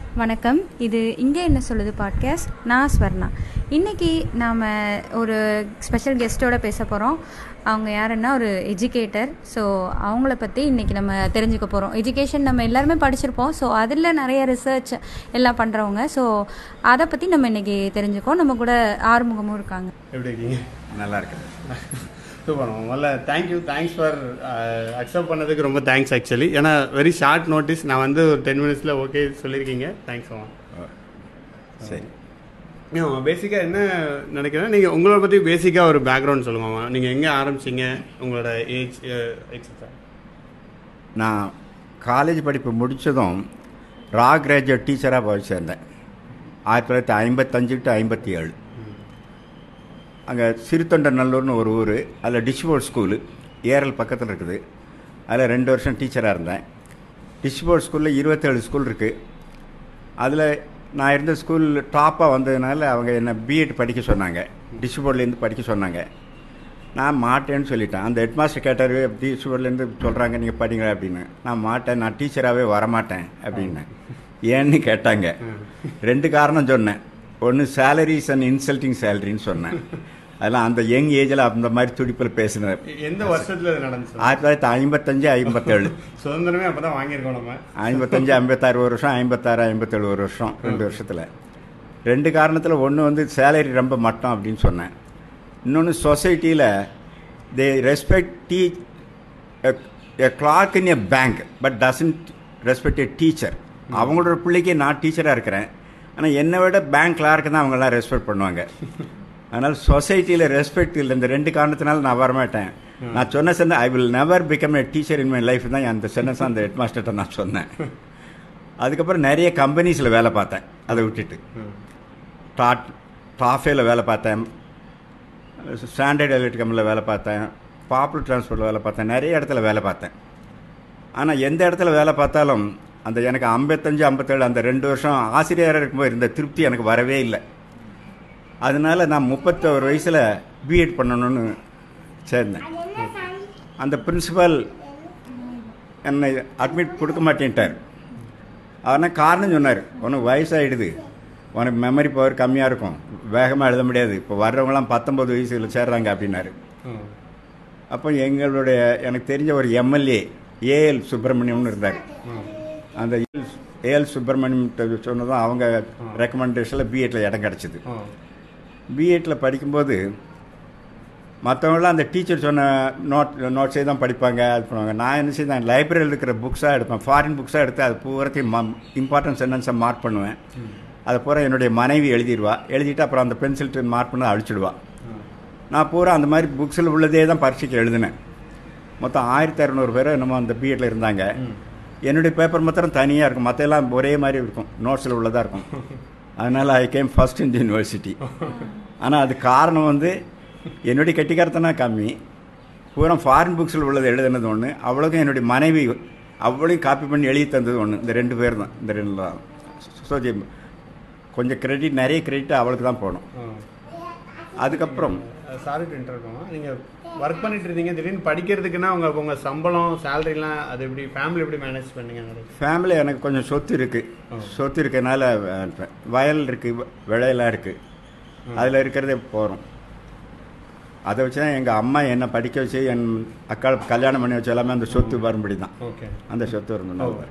வணக்கம் இது இங்கே என்ன சொல்லுது பாட்காஸ்ட் நான் ஸ்வர்ணா இன்றைக்கி நாம் ஒரு ஸ்பெஷல் கெஸ்ட்டோட பேச போகிறோம் அவங்க யாருன்னா ஒரு எஜுகேட்டர் ஸோ அவங்கள பற்றி இன்றைக்கி நம்ம தெரிஞ்சுக்க போகிறோம் எஜுகேஷன் நம்ம எல்லாருமே படிச்சிருப்போம் ஸோ அதில் நிறைய ரிசர்ச் எல்லாம் பண்ணுறவங்க ஸோ அதை பற்றி நம்ம இன்றைக்கி தெரிஞ்சுக்கோம் நம்ம கூட ஆறுமுகமும் இருக்காங்க எப்படி இருக்கீங்க நல்லா இருக்கேன் சூப்பர் முதல்ல தேங்க்யூ தேங்க்ஸ் ஃபார் அக்செப்ட் பண்ணதுக்கு ரொம்ப தேங்க்ஸ் ஆக்சுவலி ஏன்னா வெரி ஷார்ட் நோட்டீஸ் நான் வந்து ஒரு டென் மினிட்ஸில் ஓகே சொல்லியிருக்கீங்க தேங்க்ஸ் ஸோ சரி பேசிக்காக என்ன நினைக்கிறேன் நீங்கள் உங்களை பற்றி பேசிக்காக ஒரு பேக்ரவுண்ட் சொல்லுங்கம்மா நீங்கள் எங்கே ஆரம்பிச்சீங்க உங்களோட ஏஜ் எக்ஸட்ரா நான் காலேஜ் படிப்பு முடித்ததும் ரா கிராஜுவேட் டீச்சராக போய் சேர்ந்தேன் ஆயிரத்தி தொள்ளாயிரத்தி ஐம்பத்தஞ்சு டு ஐம்பத்தி ஏழு அங்கே சிறுத்தொண்டநல்லூர்னு ஒரு ஊர் அதில் டிஷ்போர்ட் ஸ்கூலு ஏரல் பக்கத்தில் இருக்குது அதில் ரெண்டு வருஷம் டீச்சராக இருந்தேன் டிஷ்போர்ட் ஸ்கூலில் இருபத்தேழு ஸ்கூல் இருக்குது அதில் நான் இருந்த ஸ்கூல் டாப்பாக வந்ததுனால அவங்க என்னை பிஎட் படிக்க சொன்னாங்க டிஷ்போர்ட்லேருந்து படிக்க சொன்னாங்க நான் மாட்டேன்னு சொல்லிட்டேன் அந்த ஹெட்மாஸ்டர் கேட்டார் டிஷ்போர்ட்லேருந்து சொல்கிறாங்க நீங்கள் படிங்க அப்படின்னு நான் மாட்டேன் நான் டீச்சராகவே வரமாட்டேன் அப்படின்னேன் ஏன்னு கேட்டாங்க ரெண்டு காரணம் சொன்னேன் ஒன்று சேலரிஸ் அண்ட் இன்சல்ட்டிங் சேலரின்னு சொன்னேன் அதெல்லாம் அந்த யங் ஏஜில் அந்த மாதிரி துடிப்பில் பேசினேன் எந்த வருஷத்தில் இது நடந்துச்சு ஆயிரத்தி தொள்ளாயிரத்தி ஐம்பத்தஞ்சு ஐம்பத்தேழு சுதந்திரமே அப்போ தான் வாங்கியிருக்கோம் நம்ம ஐம்பத்தஞ்சு ஐம்பத்தாறு ஒரு வருஷம் ஐம்பத்தாறு ஐம்பத்தேழு ஒரு வருஷம் ரெண்டு வருஷத்தில் ரெண்டு காரணத்தில் ஒன்று வந்து சேலரி ரொம்ப மட்டம் அப்படின்னு சொன்னேன் இன்னொன்று சொசைட்டியில் they respect the a clerk in a bank but doesn't respect a teacher அவங்களோட பிள்ளைக்கு நான் டீச்சராக இருக்கிறேன் ஆனால் என்னை விட பேங்க் கிளார்க்கு தான் அவங்கெல்லாம் ரெஸ்பெக்ட் பண்ணுவாங்க அதனால் சொசைட்டியில் ரெஸ்பெக்ட் இல்லை இந்த ரெண்டு காரணத்தினால நான் வரமாட்டேன் நான் சொன்ன சொன்ன I will never become a teacher in my life தான் அந்த சென்டென்ஸ் அந்த ஹெட் மாஸ்டர்கிட்ட நான் சொன்னேன் அதுக்கப்புறம் நிறைய கம்பெனிஸில் வேலை பார்த்தேன் அதை விட்டுட்டு டாட் டாஃபேல வேலை பார்த்தேன் ஸ்டாண்டர்ட் எலக்ட்ரிக் கம்பெனியில் வேலை பார்த்தேன் பாப்புலர் டிரான்ஸ்போர்ட்டில் வேலை பார்த்தேன் நிறைய இடத்துல வேலை பார்த்தேன் ஆனால் எந்த இடத்துல வேலை பார்த்தாலும் அந்த எனக்கு ஐம்பத்தஞ்சு ஐம்பத்தேழு அந்த ரெண்டு வருஷம் ஆசிரியராக இருக்கும்போது இருந்த திருப்தி எனக்கு வரவே இல்லை அதனால நான் முப்பத்தோரு வயசில் பிஎட் பண்ணணும்னு சேர்ந்தேன் அந்த பிரின்சிபல் என்னை அட்மிட் கொடுக்க மாட்டேன்ட்டார் ஆனால் காரணம் சொன்னார் உனக்கு வயசாகிடுது உனக்கு மெமரி பவர் கம்மியாக இருக்கும் வேகமாக எழுத முடியாது இப்போ வர்றவங்களாம் பத்தொம்பது வயசுல சேர்றாங்க அப்படின்னாரு அப்போ எங்களுடைய எனக்கு தெரிஞ்ச ஒரு எம்எல்ஏ ஏஎல் சுப்பிரமணியம்னு இருந்தார் அந்த ஏஎல் சுப்பிரமணியம் சொன்னதும் அவங்க ரெக்கமெண்டேஷனில் பிஎட்டில் இடம் கிடச்சிது பிஎட்டில் படிக்கும்போது மற்றவங்களாம் அந்த டீச்சர் சொன்ன நோட் நோட்ஸே தான் படிப்பாங்க அது பண்ணுவாங்க நான் என்ன செய்தேன் லைப்ரரியில் இருக்கிற புக்ஸாக எடுப்பேன் ஃபாரின் புக்ஸாக எடுத்து அது பூரத்தையும் இம்பார்ட்டன்ட் சென்டென்ஸை மார்க் பண்ணுவேன் அதை பூரா என்னுடைய மனைவி எழுதிடுவா எழுதிட்டு அப்புறம் அந்த பென்சில் மார்க் பண்ணி அழிச்சிடுவா நான் பூரா அந்த மாதிரி புக்ஸில் உள்ளதே தான் பரீட்சைக்கு எழுதினேன் மொத்தம் ஆயிரத்தி இரநூறு பேர் என்னமோ அந்த பிஎட்டில் இருந்தாங்க என்னுடைய பேப்பர் மாத்திரம் தனியாக இருக்கும் மற்ற எல்லாம் ஒரே மாதிரி இருக்கும் நோட்ஸில் உள்ளதாக இருக்கும் அதனால் I came first in the university ஆனால் அது காரணம் வந்து என்னுடைய கெட்டிக்காரத்தனா கம்மி பூரா ஃபாரின் புக்ஸில் உள்ளது எழுதுனது ஒன்று அவ்வளோக்கும் என்னுடைய மனைவி அவ்வளோயும் காப்பி பண்ணி எழுதி தந்தது ஒன்று இந்த ரெண்டு பேர் தான் இந்த ரெண்டு தான் ஸோ கொஞ்சம் கிரெடிட் நிறைய கிரெடிட் அவளுக்கு தான் போகணும் அதுக்கப்புறம் சாரி டு இன்டர்வியூமா நீங்கள் ஒர்க் பண்ணிட்டு இருந்தீங்க திடீர்னு படிக்கிறதுக்குன்னா உங்கள் உங்கள் சம்பளம் சேலரிலாம் அது எப்படி ஃபேமிலி எப்படி மேனேஜ் பண்ணீங்க ஃபேமிலி எனக்கு கொஞ்சம் சொத்து இருக்குது சொத்து இருக்கனால வயல் இருக்குது விளையெல்லாம் இருக்குது அதில் இருக்கிறதே போகிறோம் அதை வச்சு தான் எங்கள் அம்மா என்னை படிக்க வச்சு என் அக்கா கல்யாணம் பண்ணி வச்சு எல்லாமே அந்த சொத்து வரும்படி தான் ஓகே அந்த சொத்து இருந்தோம்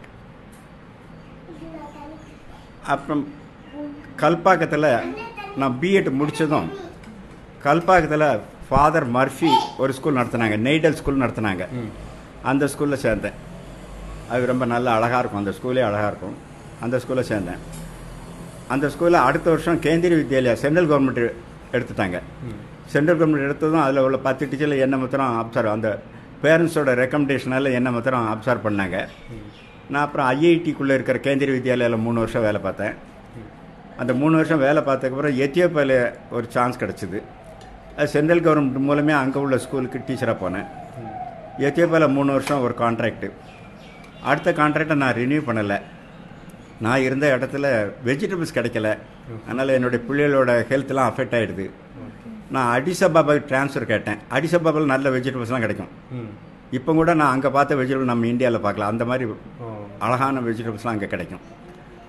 அப்புறம் கல்பாக்கத்தில் நான் பிஎட் முடித்ததும் கல்பாக்கத்தில் ஃபாதர் மர்ஃபி ஒரு ஸ்கூல் நடத்தினாங்க நெய்டல் ஸ்கூல் நடத்தினாங்க அந்த ஸ்கூலில் சேர்ந்தேன் அது ரொம்ப நல்ல அழகாக இருக்கும் அந்த ஸ்கூலே அழகாக இருக்கும் அந்த ஸ்கூலில் சேர்ந்தேன் அந்த ஸ்கூலில் அடுத்த வருஷம் கேந்திரிய வித்யாலயா சென்ட்ரல் கவர்மெண்ட் எடுத்துட்டாங்க சென்ட்ரல் கவர்மெண்ட் எடுத்ததும் அதில் உள்ள பத்து டீச்சரில் என்ன மாத்திரம் அப்சர்வ் அந்த பேரண்ட்ஸோட ரெக்கமெண்டேஷனால் என்ன மாத்திரம் அப்சர்வ் பண்ணாங்க நான் அப்புறம் ஐஐடிக்குள்ளே இருக்கிற கேந்திரிய வித்யாலயாவில் மூணு வருஷம் வேலை பார்த்தேன் அந்த மூணு வருஷம் வேலை பார்த்ததுக்கப்புறம் எத்தியோப்பியாவில் ஒரு சான்ஸ் கிடச்சிது அது சென்ட்ரல் கவர்மெண்ட் மூலமே அங்கே உள்ள ஸ்கூலுக்கு டீச்சராக போனேன் எத்தியோப்பியாவில் மூணு வருஷம் ஒரு கான்ட்ராக்டு அடுத்த கான்ட்ராக்டை நான் ரினியூ பண்ணலை நான் இருந்த இடத்துல வெஜிடபிள்ஸ் கிடைக்கல அதனால் என்னுடைய பிள்ளைகளோட ஹெல்த்லாம் அஃபெக்ட் ஆகிடுது நான் அடிசபாபாவுக்கு ட்ரான்ஸ்ஃபர் கேட்டேன் அடிசபாபாவில் நல்ல வெஜிடபிள்ஸ்லாம் கிடைக்கும் இப்போ கூட நான் அங்கே பார்த்த வெஜிடபிள் நம்ம இந்தியாவில் பார்க்கலாம் அந்த மாதிரி ஓ அழகான வெஜிடபிள்ஸ்லாம் அங்கே கிடைக்கும்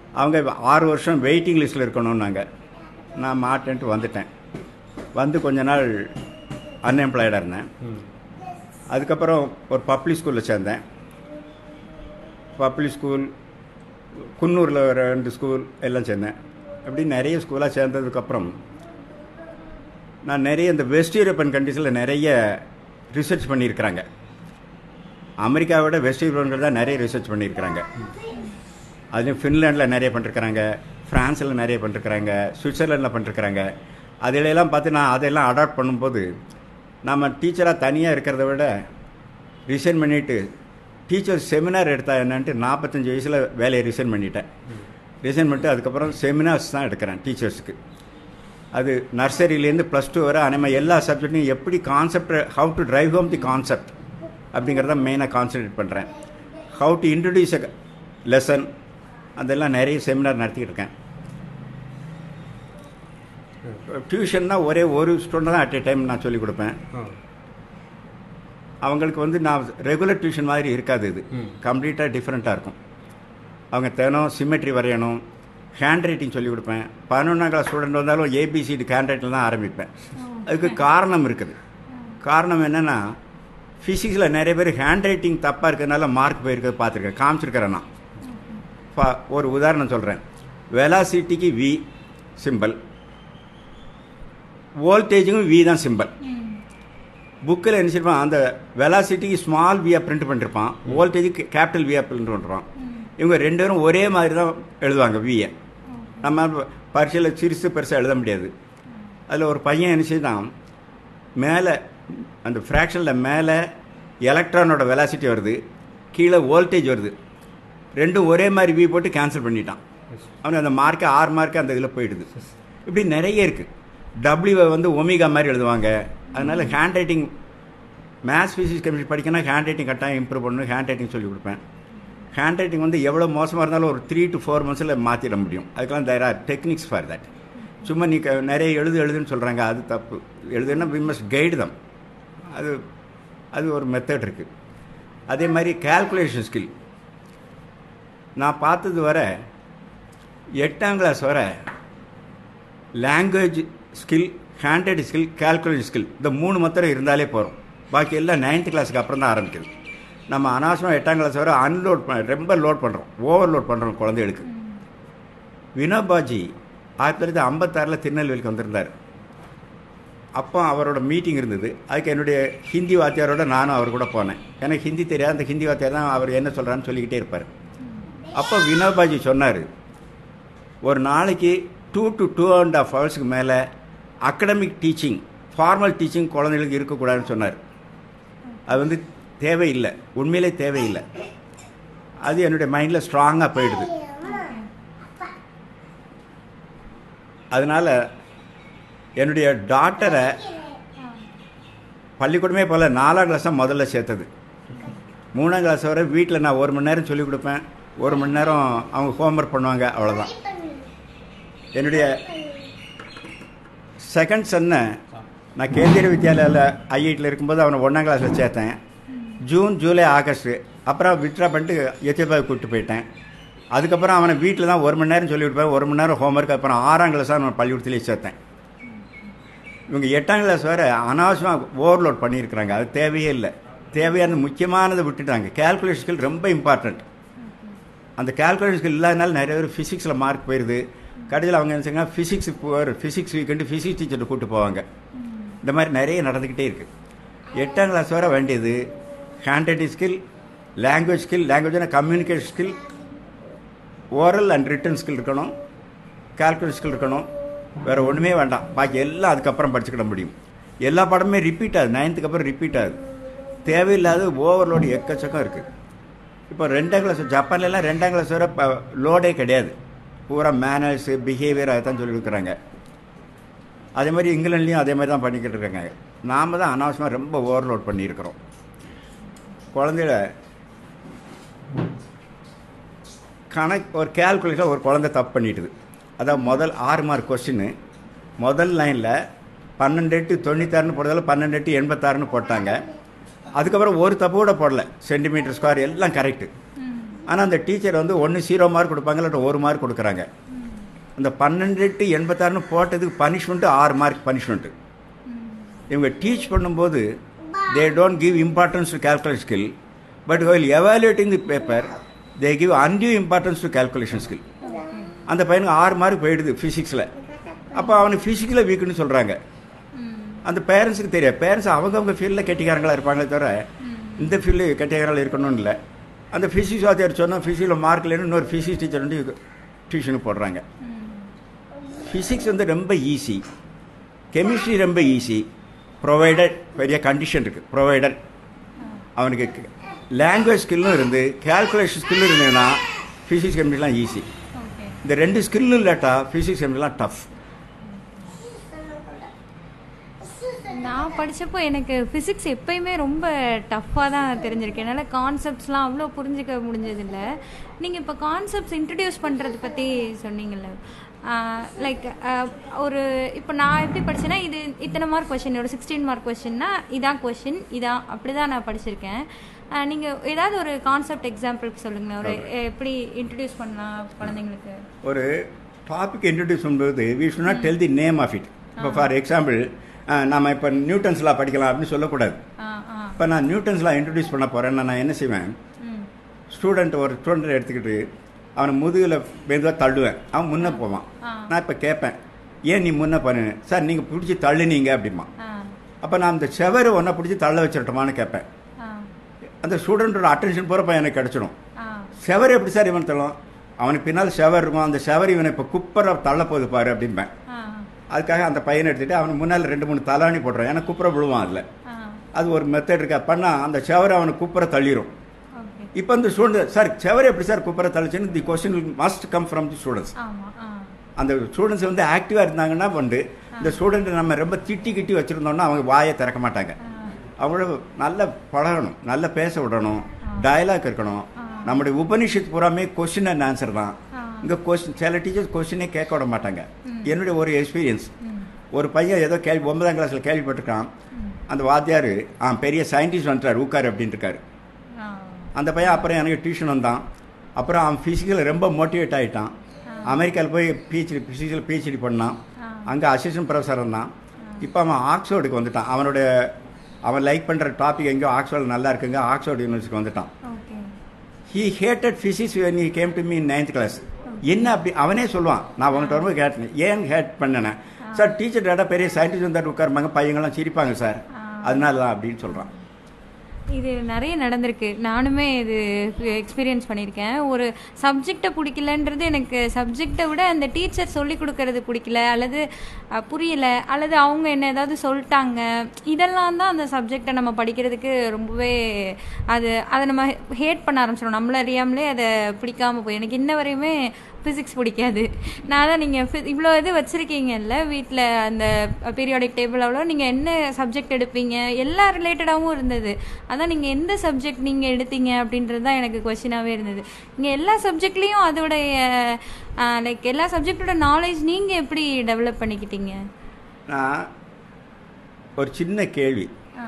அவங்க ஆறு வருஷம் வெயிட்டிங் லிஸ்ட்டில் இருக்கணும்னாங்க நான் மாட்டேன்ட்டு வந்துட்டேன் வந்து கொஞ்ச நாள் அன்எம்ப்ளாய்டாக இருந்தேன் அதுக்கப்புறம் ஒரு பப்ளிக் ஸ்கூலில் சேர்ந்தேன் பப்ளிக் ஸ்கூல் குன்னூரில் ஒரு ரெண்டு ஸ்கூல் எல்லாம் சேர்ந்தேன் அப்படி நிறைய ஸ்கூலாக சேர்ந்ததுக்கப்புறம் நான் நிறைய இந்த வெஸ்ட் யூரோப்பியன் கண்ட்ரீஸில் நிறைய ரிசர்ச் பண்ணியிருக்கிறாங்க அமெரிக்காவை விட வெஸ்ட் யூரோப்பியன் தான் நிறைய ரிசர்ச் பண்ணியிருக்கிறாங்க அதுலேயும் ஃபின்லாண்டில் நிறைய பண்ணிருக்கிறாங்க ஃப்ரான்ஸில் நிறைய பண்ணிருக்கிறாங்க சுவிட்சர்லாண்டில் பண்ணிருக்கிறாங்க அதிலெல்லாம் பார்த்து நான் அதெல்லாம் அடாப்ட் பண்ணும்போது நம்ம டீச்சராக தனியாக இருக்கிறத விட ரிசைன் பண்ணிவிட்டு டீச்சர் செமினார் எடுத்தா என்னன்ட்டு நாற்பத்தஞ்சு வயசில் வேலையை ரிசைன் பண்ணிட்டேன் ரிசைன் பண்ணிட்டு அதுக்கப்புறம் செமினார்ஸ் தான் எடுக்கிறேன் டீச்சர்ஸுக்கு அது நர்சரியிலேருந்து ப்ளஸ் டூ வரை அனைமா எல்லா சப்ஜெக்ட்லையும் எப்படி concept how to drive home the concept அப்படிங்கிறத மெயினாக கான்சன்ட்ரேட் பண்ணுறேன் how to introduce a lesson அதெல்லாம் நிறைய செமினார் நடத்திக்கிட்டு இருக்கேன் டியூஷன்னா ஒரே ஒரு ஸ்டூடெண்ட் தான் அட் எ டைம் நான் சொல்லிக் கொடுப்பேன் அவங்களுக்கு வந்து நான் ரெகுலர் டியூஷன் மாதிரி இருக்காது இது கம்ப்ளீட்டாக டிஃப்ரெண்ட்டாக இருக்கும் அவங்க தினம் சிமெட்ரி வரையணும் ஹேண்ட் ரைட்டிங் சொல்லிக் கொடுப்பேன் பதினொன்றாம் கிளாஸ் ஸ்டூடெண்ட் வந்தாலும் ஏபிசிடி ஹேண்ட் ரைட்டிங் தான் ஆரம்பிப்பேன் அதுக்கு காரணம் இருக்குது காரணம் என்னென்னா ஃபிசிக்ஸில் நிறைய பேர் ஹேண்ட் ரைட்டிங் தப்பாக இருக்கிறதுனால மார்க் போயிருக்கிறது பார்த்துருக்கேன் காமிச்சிருக்கிறேன் நான் பா- ஒரு உதாரணம் சொல்கிறேன் வெலாசிட்டிக்கு வி சிம்பல் வோல்டேஜுக்கும் வி தான் சிம்பல் புக்கில் என்ன செய்வான் அந்த வெலாசிட்டிக்கு ஸ்மால் வியா பிரிண்ட் பண்ணிருப்பான் வோல்டேஜுக்கு கேபிட்டல் வியா பிரிண்ட் பண்ணுறான் இவங்க ரெண்டு பேரும் ஒரே மாதிரி தான் எழுதுவாங்க வியை நம்ம பரீட்சையில் சிறுசு பெருசாக எழுத முடியாது அதில் ஒரு பையன் என்ன செய்தான் மேலே அந்த ஃப்ராக்ஷனில் மேலே எலக்ட்ரானோட வெலாசிட்டி வருது கீழே வோல்டேஜ் வருது ரெண்டும் ஒரே மாதிரி வி போட்டு கேன்சல் பண்ணிட்டான் அவனுக்கு அந்த மார்க்கு ஆறு மார்க்கு அந்த இதில் போயிடுது இப்படி நிறைய இருக்குது டபிள்யூ வந்து ஒமிகா மாதிரி எழுதுவாங்க அதனால hand writing maths physics chemistry படிக்கணும் ஹேண்ட் ரைட்டிங் கட்டாயம் இம்ப்ரூவ் பண்ணணும் ஹேண்ட் ரைட்டிங் சொல்லி கொடுப்பேன் ஹேண்ட் ரைட்டிங் வந்து எவ்வளோ மோசமாக இருந்தாலும் ஒரு த்ரீ டு ஃபோர் மந்த்ஸில் மாற்றிட முடியும் அதுக்கெல்லாம் there are techniques for that சும்மா நீ க- நிறைய எழுது எழுதுன்னு சொல்கிறாங்க அது தப்பு எழுதுன்னா வி மஸ்ட் கைடு தம் அது அது ஒரு மெத்தட் இருக்குது அதே மாதிரி கால்குலேஷன் ஸ்கில் நான் பார்த்தது வர எட்டாம் கிளாஸ் வர language skill hand writing skill calculation skill இந்த மூணு மாத்திரம் இருந்தாலே போகிறோம் பாக்கி எல்லாம் நைன்த் கிளாஸுக்கு அப்புறம் தான் ஆரம்பிக்குது நம்ம அனாவசியமாக எட்டாம் கிளாஸ் வரை அன்லோட் பண்ண ரொம்ப லோட் பண்ணுறோம் ஓவர்லோட் பண்ணுறோம் குழந்தைகளுக்கு வினோபாஜி ஆயிரத்தி தொள்ளாயிரத்தி ஐம்பத்தாறில் திருநெல்வேலிக்கு வந்திருந்தார் அப்போ அவரோட மீட்டிங் இருந்தது அதுக்கு என்னுடைய ஹிந்தி வாத்தியாரோட நானும் அவர் கூட போனேன் எனக்கு ஹிந்தி தெரியாது அந்த ஹிந்தி வாத்தியார் தான் அவர் என்ன சொல்கிறான்னு சொல்லிக்கிட்டே இருப்பார் அப்போ வினோபாஜி சொன்னார் ஒரு நாளைக்கு two to two and half ஹவர்ஸ்க்கு மேலே அகடமிக் டீச்சிங் ஃபார்மல் டீச்சிங் குழந்தைகளுக்கு இருக்கக்கூடாதுன்னு சொன்னார் அது வந்து தேவையில்லை உண்மையிலே தேவையில்லை அது என்னுடைய மைண்டில் ஸ்ட்ராங்காக போயிடுது அதனால் என்னுடைய டாட்டரை பள்ளிக்கூடமே போல நாலாம் கிளாஸ் தான் முதல்ல சேர்த்தது மூணாம் கிளாஸ் வரை வீட்டில் நான் ஒரு மணி நேரம் சொல்லிக் கொடுப்பேன் ஒரு மணி நேரம் அவங்க ஹோம்ஒர்க் பண்ணுவாங்க அவ்வளோதான் என்னுடைய செகண்ட் சன்னை நான் கேந்திரிய வித்யாலயில் ஐஐடியில் இருக்கும்போது அவனை ஒன்றாம் கிளாஸில் சேர்த்தேன் ஜூன் ஜூலை ஆகஸ்ட் அப்புறம் வித்ரா பண்ணிட்டு எத்தியோப்பியாவுக்கு கூப்பிட்டு போயிட்டேன் அதுக்கப்புறம் அவனை வீட்டில் தான் ஒரு மணி நேரம் சொல்லி கொடுப்பேன் ஒரு மணி நேரம் ஹோம்ஒர்க் அப்புறம் ஆறாம் கிளாஸ் தான் அவன் பள்ளிக்கூடத்துலேயே சேர்த்தேன் இவங்க எட்டாம் கிளாஸ் வரை அனாவசியமாக ஓவர்லோட் பண்ணியிருக்கிறாங்க அது தேவையே இல்லை தேவையான முக்கியமானதை விட்டுட்டாங்க கால்குலேஷன் ஸ்கில் ரொம்ப இம்பார்ட்டண்ட் அந்த கால்குலேஷன் ஸ்கில் இல்லாதனால நிறைய பேர் ஃபிசிக்ஸில் மார்க் போயிடுது கடைசியில் அவங்க என்ன செய்யுங்க ஃபிசிக்ஸ் போவார் ஃபிசிக்ஸ் வீக்கெண்டு ஃபிசிக்ஸ் டீச்சர்கிட்ட கூப்பிட்டு போவாங்க இந்த மாதிரி நிறைய நடந்துக்கிட்டே இருக்குது எட்டாம் கிளாஸ் வரை வேண்டியது hand writing skill language skill லாங்குவேஜ்னா communication skill oral and written skill இருக்கணும் கால்குலேஷன் ஸ்கில் இருக்கணும் வேறு ஒன்றுமே வேண்டாம் பாக்கி எல்லாம் அதுக்கப்புறம் படிச்சுக்கிட முடியும் எல்லா பாடமுமே ரிப்பீட் ஆகுது நைன்த்துக்கு அப்புறம் ரிப்பீட் ஆகுது தேவையில்லாத ஓவர்லோடு எக்கச்சக்கம் இருக்குது இப்போ ரெண்டாம் கிளாஸ் ஜப்பான்லலாம் ரெண்டாம் கிளாஸ் வரை இப்போ லோடே கிடையாது பூரா மேனர்ஸு பிஹேவியர் அதை தான் சொல்லி கொடுக்குறாங்க அதே மாதிரி இங்கிலாண்ட்லேயும் அதே மாதிரி தான் பண்ணிக்கிட்டு இருக்காங்க நாம் தான் அனாவசியமாக ரொம்ப ஓவர்லோட் பண்ணியிருக்கிறோம் குழந்தைகள கணக்கு ஒரு கேல்குலேஷன் ஒரு குழந்தை தப்பு பண்ணிட்டுது அதான் முதல் ஆறு மார்க் கொஸ்டின் முதல் லைனில் பன்னெண்டு எட்டு தொண்ணூத்தாறுன்னு போட்டதில் பன்னெண்டு எட்டு எண்பத்தாறுன்னு போட்டாங்க அதுக்கப்புறம் ஒரு தப்பு கூட போடல சென்டிமீட்டர் ஸ்கொயர் எல்லாம் கரெக்டு ஆனால் அந்த டீச்சர் வந்து ஒன்று ஜீரோ மார்க் கொடுப்பாங்க இல்லாட்டி ஒரு மார்க் கொடுக்குறாங்க அந்த பன்னெண்டு டு எண்பத்தாறுன்னு போட்டதுக்கு பனிஷ்மெண்ட்டு ஆறு மார்க் பனிஷ்மெண்ட்டு இவங்க டீச் பண்ணும்போது they don't give importance to calculate skill but while evaluating the paper they give undue importance to calculation skill அந்த பையனுக்கு ஆறு மார்க் போயிடுது ஃபிசிக்ஸில் அப்போ அவனுக்கு ஃபிசிக்கலில் வீக்குன்னு சொல்கிறாங்க அந்த பேரண்ட்ஸுக்கு தெரியாது பேரண்ட்ஸ் அவங்கவுங்க ஃபீல்டில் கெட்டிக்காரங்களா இருப்பாங்களே தவிர இந்த ஃபீல்டு கெட்டிக்காரங்களா இருக்கணும்னு இல்லை அந்த ஃபிசிக்ஸ் வாத்தியார் சொன்னால் ஃபிசிக்ஸில் மார்க் இல்லைன்னு இன்னொரு ஃபிசிக்ஸ் டீச்சர் வந்து டியூஷனுக்கு போடுறாங்க ஃபிசிக்ஸ் வந்து ரொம்ப ஈஸி கெமிஸ்ட்ரி ரொம்ப ஈஸி ப்ரொவைடட் பெரிய கண்டிஷன் இருக்குது ப்ரொவைடட் அவனுக்கு லாங்குவேஜ் ஸ்கில்லும் இருந்து கேல்குலேஷன் ஸ்கில்லும் இருந்ததுன்னா ஃபிசிக்ஸ் கெமிஸ்ட்ரிலாம் ஈஸி ஓகே இந்த ரெண்டு ஸ்கில் இல்லாட்டா ஃபிசிக்ஸ் கெமிஸ்ட்ரிலாம் டஃப் நான் படிச்சப்போ எனக்கு ஃபிசிக்ஸ் எப்பயுமே ரொம்ப டஃப்பாக தான் தெரிஞ்சிருக்கு என்னால் கான்செப்ட்ஸ்லாம் அவ்வளோ புரிஞ்சுக்க முடிஞ்சதில்ல நீங்கள் இப்போ கான்செப்ட்ஸ் இன்ட்ரடியூஸ் பண்ணுறது பற்றி சொன்னீங்கல்ல லைக் ஒரு இப்போ நான் எப்படி படிச்சேன்னா இது இத்தனை மார்க் கொஷின் ஒரு சிக்ஸ்டீன் மார்க் கொஷின்னா இதான் கொஷின் இதான் அப்படி தான் நான் படிச்சிருக்கேன் நீங்கள் ஏதாவது ஒரு கான்செப்ட் எக்ஸாம்பிளுக்கு சொல்லுங்களேன் ஒரு எப்படி இன்ட்ரடியூஸ் பண்ணலாம் குழந்தைங்களுக்கு ஒரு டாபிக் இன்ட்ரடியூஸ் பண்ணும்போது we should not tell the name of it இப்போ ஃபார் எக்ஸாம்பிள் நம்ம இப்போ நியூட்டன்ஸ்லாம் படிக்கலாம் அப்படின்னு சொல்லக்கூடாது ஆ ஆ இப்போ நான் நியூட்டன்ஸ்லாம் இன்ட்ரடியூஸ் பண்ண போகிறேன்னா நான் என்ன செய்வேன் ம் ஸ்டூடெண்ட் ஒரு ஸ்டூடெண்ட் எடுத்துக்கிட்டு அவனை முதுகில் மெதுவாக தள்ளுவேன் அவன் முன்னே போவான் ஆ. நான் இப்போ கேட்பேன் ஏன் நீ முன்னே பண்ணு சார் நீங்கள் பிடிச்சி தள்ளுனீங்க அப்படிமா ஆ அப்போ நான் அந்த செவரு ஒன்றை பிடிச்சி தள்ள வச்சிடட்டுமான்னு கேட்பேன் ஆ அந்த ஸ்டூடெண்ட்டோட அட்டென்ஷன் பூரா எனக்கு கிடச்சிடும் ஆ செவர் எப்படி சார் இவன் தள்ளும் அவனுக்கு பின்னால் செவர் இருக்கும் அந்த செவர் இவனை இப்போ குப்பரை தள்ள போகுது பாரு அப்படிம்பேன் ஆ அதுக்காக அந்த பையனை எடுத்துட்டு அவன் முன்னால் ரெண்டு மூணு தலாணி போடுறான் ஏன்னா குப்புற விழுவான் அதில் ஆ அது ஒரு மெத்தட் இருக்கா பண்ணால் அந்த செவரை அவனுக்கு குப்புற தள்ளிடும் ஓகே இப்போ இந்த ஸ்டூடெண்ட் சார் செவர் எப்படி சார் குப்புற தள்ளிச்சுன்னு the question must come from the students ஆமா ஆ அந்த ஸ்டூடெண்ட்ஸ் வந்து ஆக்டிவாக இருந்தாங்கன்னா வந்து இந்த ஸ்டூடெண்ட்டை நம்ம ரொம்ப திட்டி கிட்டி வச்சுருந்தோம்னா அவங்க வாயை திறக்க மாட்டாங்க அவங்கள நல்ல பழகணும் நல்ல பேச விடணும் டயலாக் இருக்கணும் நம்முடைய உபனிஷத் பூராமே கொஸ்டின் அண்ட் ஆன்சர் தான் இங்கே கொஸ்டின் சில டீச்சர்ஸ் கொஸ்டினே கேட்க விட மாட்டாங்க என்னுடைய ஒரு எக்ஸ்பீரியன்ஸ் ஒரு பையன் ஏதோ கேள்வி ஒன்பதாம் கிளாஸில் கேள்விப்பட்டிருக்கான் அந்த வாத்தியார் ஆ பெரிய சயின்டிஸ்ட் வந்துட்டார் ஊக்கார் அப்படின்ட்டு இருக்காரு ஆ அந்த பையன் அப்புறம் எனக்கு டியூஷன் வந்தான் அப்புறம் அவன் ஃபிசிக்கலில் ரொம்ப மோட்டிவேட் ஆகிட்டான் அமெரிக்காவில் போய் பிஹெச்டி ஃபிசிக்கல் பிஹெச்டி பண்ணான் அங்கே அசிஸ்டன்ட் ப்ரொஃபஸர் இருந்தான் இப்போ அவன் ஆக்ஸ்போர்டுக்கு வந்துட்டான் அவனுடைய அவன் லைக் பண்ணுற டாபிக் எங்கேயோ ஆக்ஸ்போர்டு நல்லா இருக்குங்க ஆக்ஸ்போர்டு யூனிவர்சிட்டிக்கு வந்துட்டான் okay he hated physics when he came to me ninth class என்ன அப்படி அவனே சொல்லுவான் நான் உங்கள்கிட்ட வரும்போது கேட்டேன் ஏன் ஹேட் பண்ணேன் சார் டீச்சர் டேட்டா பெரிய சயின்டிஸ்ட் வந்து உட்காருப்பாங்க பையங்கள்லாம் சிரிப்பாங்க சார் அதனால தான் அப்படின்னு சொல்கிறான் இது நிறைய நடந்திருக்கு நானுமே இது எக்ஸ்பீரியன்ஸ் பண்ணியிருக்கேன் ஒரு சப்ஜெக்டை பிடிக்கலன்றது எனக்கு சப்ஜெக்டை விட அந்த டீச்சர் சொல்லி கொடுக்கறது பிடிக்கல அல்லது அஹ், புரியல அல்லது அவங்க என்ன ஏதாவது சொல்லிட்டாங்க இதெல்லாம் தான் அந்த சப்ஜெக்டை நம்ம படிக்கிறதுக்கு ரொம்பவே அது அதை நம்ம ஹேட் பண்ண ஆரம்பிச்சிடும் நம்மள அறியாமலே அதை பிடிக்காம போய் எனக்கு இன்ன வரையுமே ஃபிசிக்ஸ் பிடிக்காது நான் தான் நீங்கள் இவ்வளோ இது வச்சுருக்கீங்கல்ல வீட்டில் அந்த பீரியாடிக் டேபிள் அவ்வளோ நீங்கள் என்ன சப்ஜெக்ட் எடுப்பீங்க எல்லா ரிலேட்டடாகவும் இருந்தது அதான் நீங்கள் எந்த சப்ஜெக்ட் நீங்கள் எடுத்தீங்க அப்படின்றது தான் எனக்கு கொஷினாகவே இருந்தது நீங்கள் எல்லா சப்ஜெக்ட்லேயும் அதோடைய லைக் எல்லா சப்ஜெக்டோட நாலேஜ் நீங்கள் எப்படி டெவலப் பண்ணிக்கிட்டீங்க நான் ஒரு சின்ன கேள்வி ஆ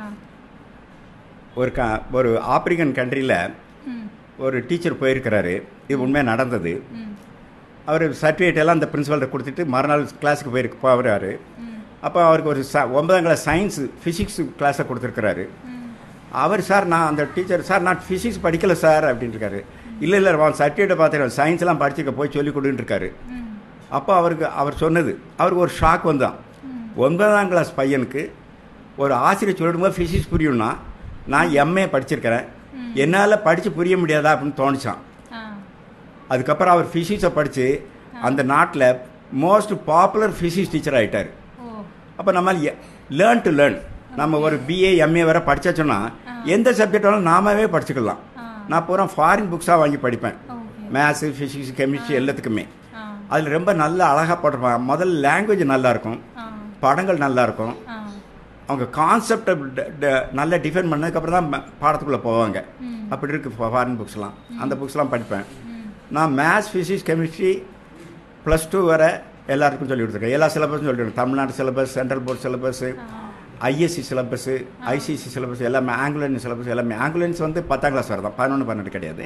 ஒரு க ஒரு ஆப்பிரிக்கன் கண்ட்ரியில் ம் ஒரு டீச்சர் போயிருக்கிறாரு இது உண்மையாக நடந்தது ம் அவர் சர்டிஃபிகேட் எல்லாம் அந்த பிரின்சிபல்கிட்ட கொடுத்துட்டு மறுநாள் கிளாஸுக்கு போயிருக்கு போகிறாரு அப்போ அவருக்கு ஒரு ச ஒன்பதாம் கிளாஸ் சயின்ஸ் ஃபிசிக்ஸ் கிளாஸை கொடுத்துருக்கிறாரு அவர் சார் நான் அந்த டீச்சர் சார் நான் ஃபிசிக்ஸ் படிக்கல சார் அப்படின்னு இருக்காரு இல்லை இல்லை அவன் சர்டிஃபிகேட்டை பார்த்துருக்கேன் சயின்ஸ்லாம் படிச்சுக்க போய் சொல்லி கொடுன்னு இருக்காரு அப்போ அவருக்கு அவர் சொன்னது அவருக்கு ஒரு ஷாக் வந்தான் ஒன்பதாம் கிளாஸ் பையனுக்கு ஒரு ஆசிரியர் சொல்லிடும்போது ஃபிசிக்ஸ் புரியும்னா நான் எம்ஏ படிச்சிருக்கிறேன் என்னால் படித்து புரிய முடியாதா அப்படின்னு தோணுச்சான் ஆ அதுக்கப்புறம் அவர் ஃபிசிக்ஸை படித்து அந்த நாட்டில் மோஸ்ட் பாப்புலர் ஃபிசிக்ஸ் டீச்சர் ஆகிட்டார் ஓ அப்போ நம்ம லேர்ன் டு லேர்ன் நம்ம ஒரு பிஏ எம்ஏ வர படிச்சாச்சோன்னா எந்த சப்ஜெக்ட் வேணாலும் நாமவே படிச்சுக்கலாம் ஆ. நான் பூரா ஃபாரின் புக்ஸாக வாங்கி படிப்பேன் ஓகே மேத்ஸு ஃபிசிக்ஸ் கெமிஸ்ட்ரி எல்லாத்துக்குமே ஆ அதில் ரொம்ப நல்ல அழகாக போட்டிருப்பாங்க முதல்ல லாங்குவேஜ் நல்லா இருக்கும் ஆ படங்கள் நல்லா இருக்கும் ஆ அவங்க கான்செப்டை நல்லா டிஃபைன் பண்ணதுக்கப்புறம் தான் ம- பாடத்துக்குள்ளே போவாங்க ம். அப்படி இருக்கு ஃபாரின் புக்ஸ்லாம் அந்த புக்ஸ்லாம் படிப்பேன் நான் maths physics chemistry plus two வரை எல்லாருக்கும் சொல்லி கொடுத்துருக்கேன் எல்லா சிலபஸும் சொல்லிட்டு Tamil Nadu syllabus central board syllabus ISC syllabus ICC syllabus எல்லாமே ஆங்குலன் சிலபஸ் எல்லாமே ஆங்குலன்ஸ் வந்து பத்தாம் கிளாஸ் வரை தான் பதினொன்று பன்னெண்டு கிடையாது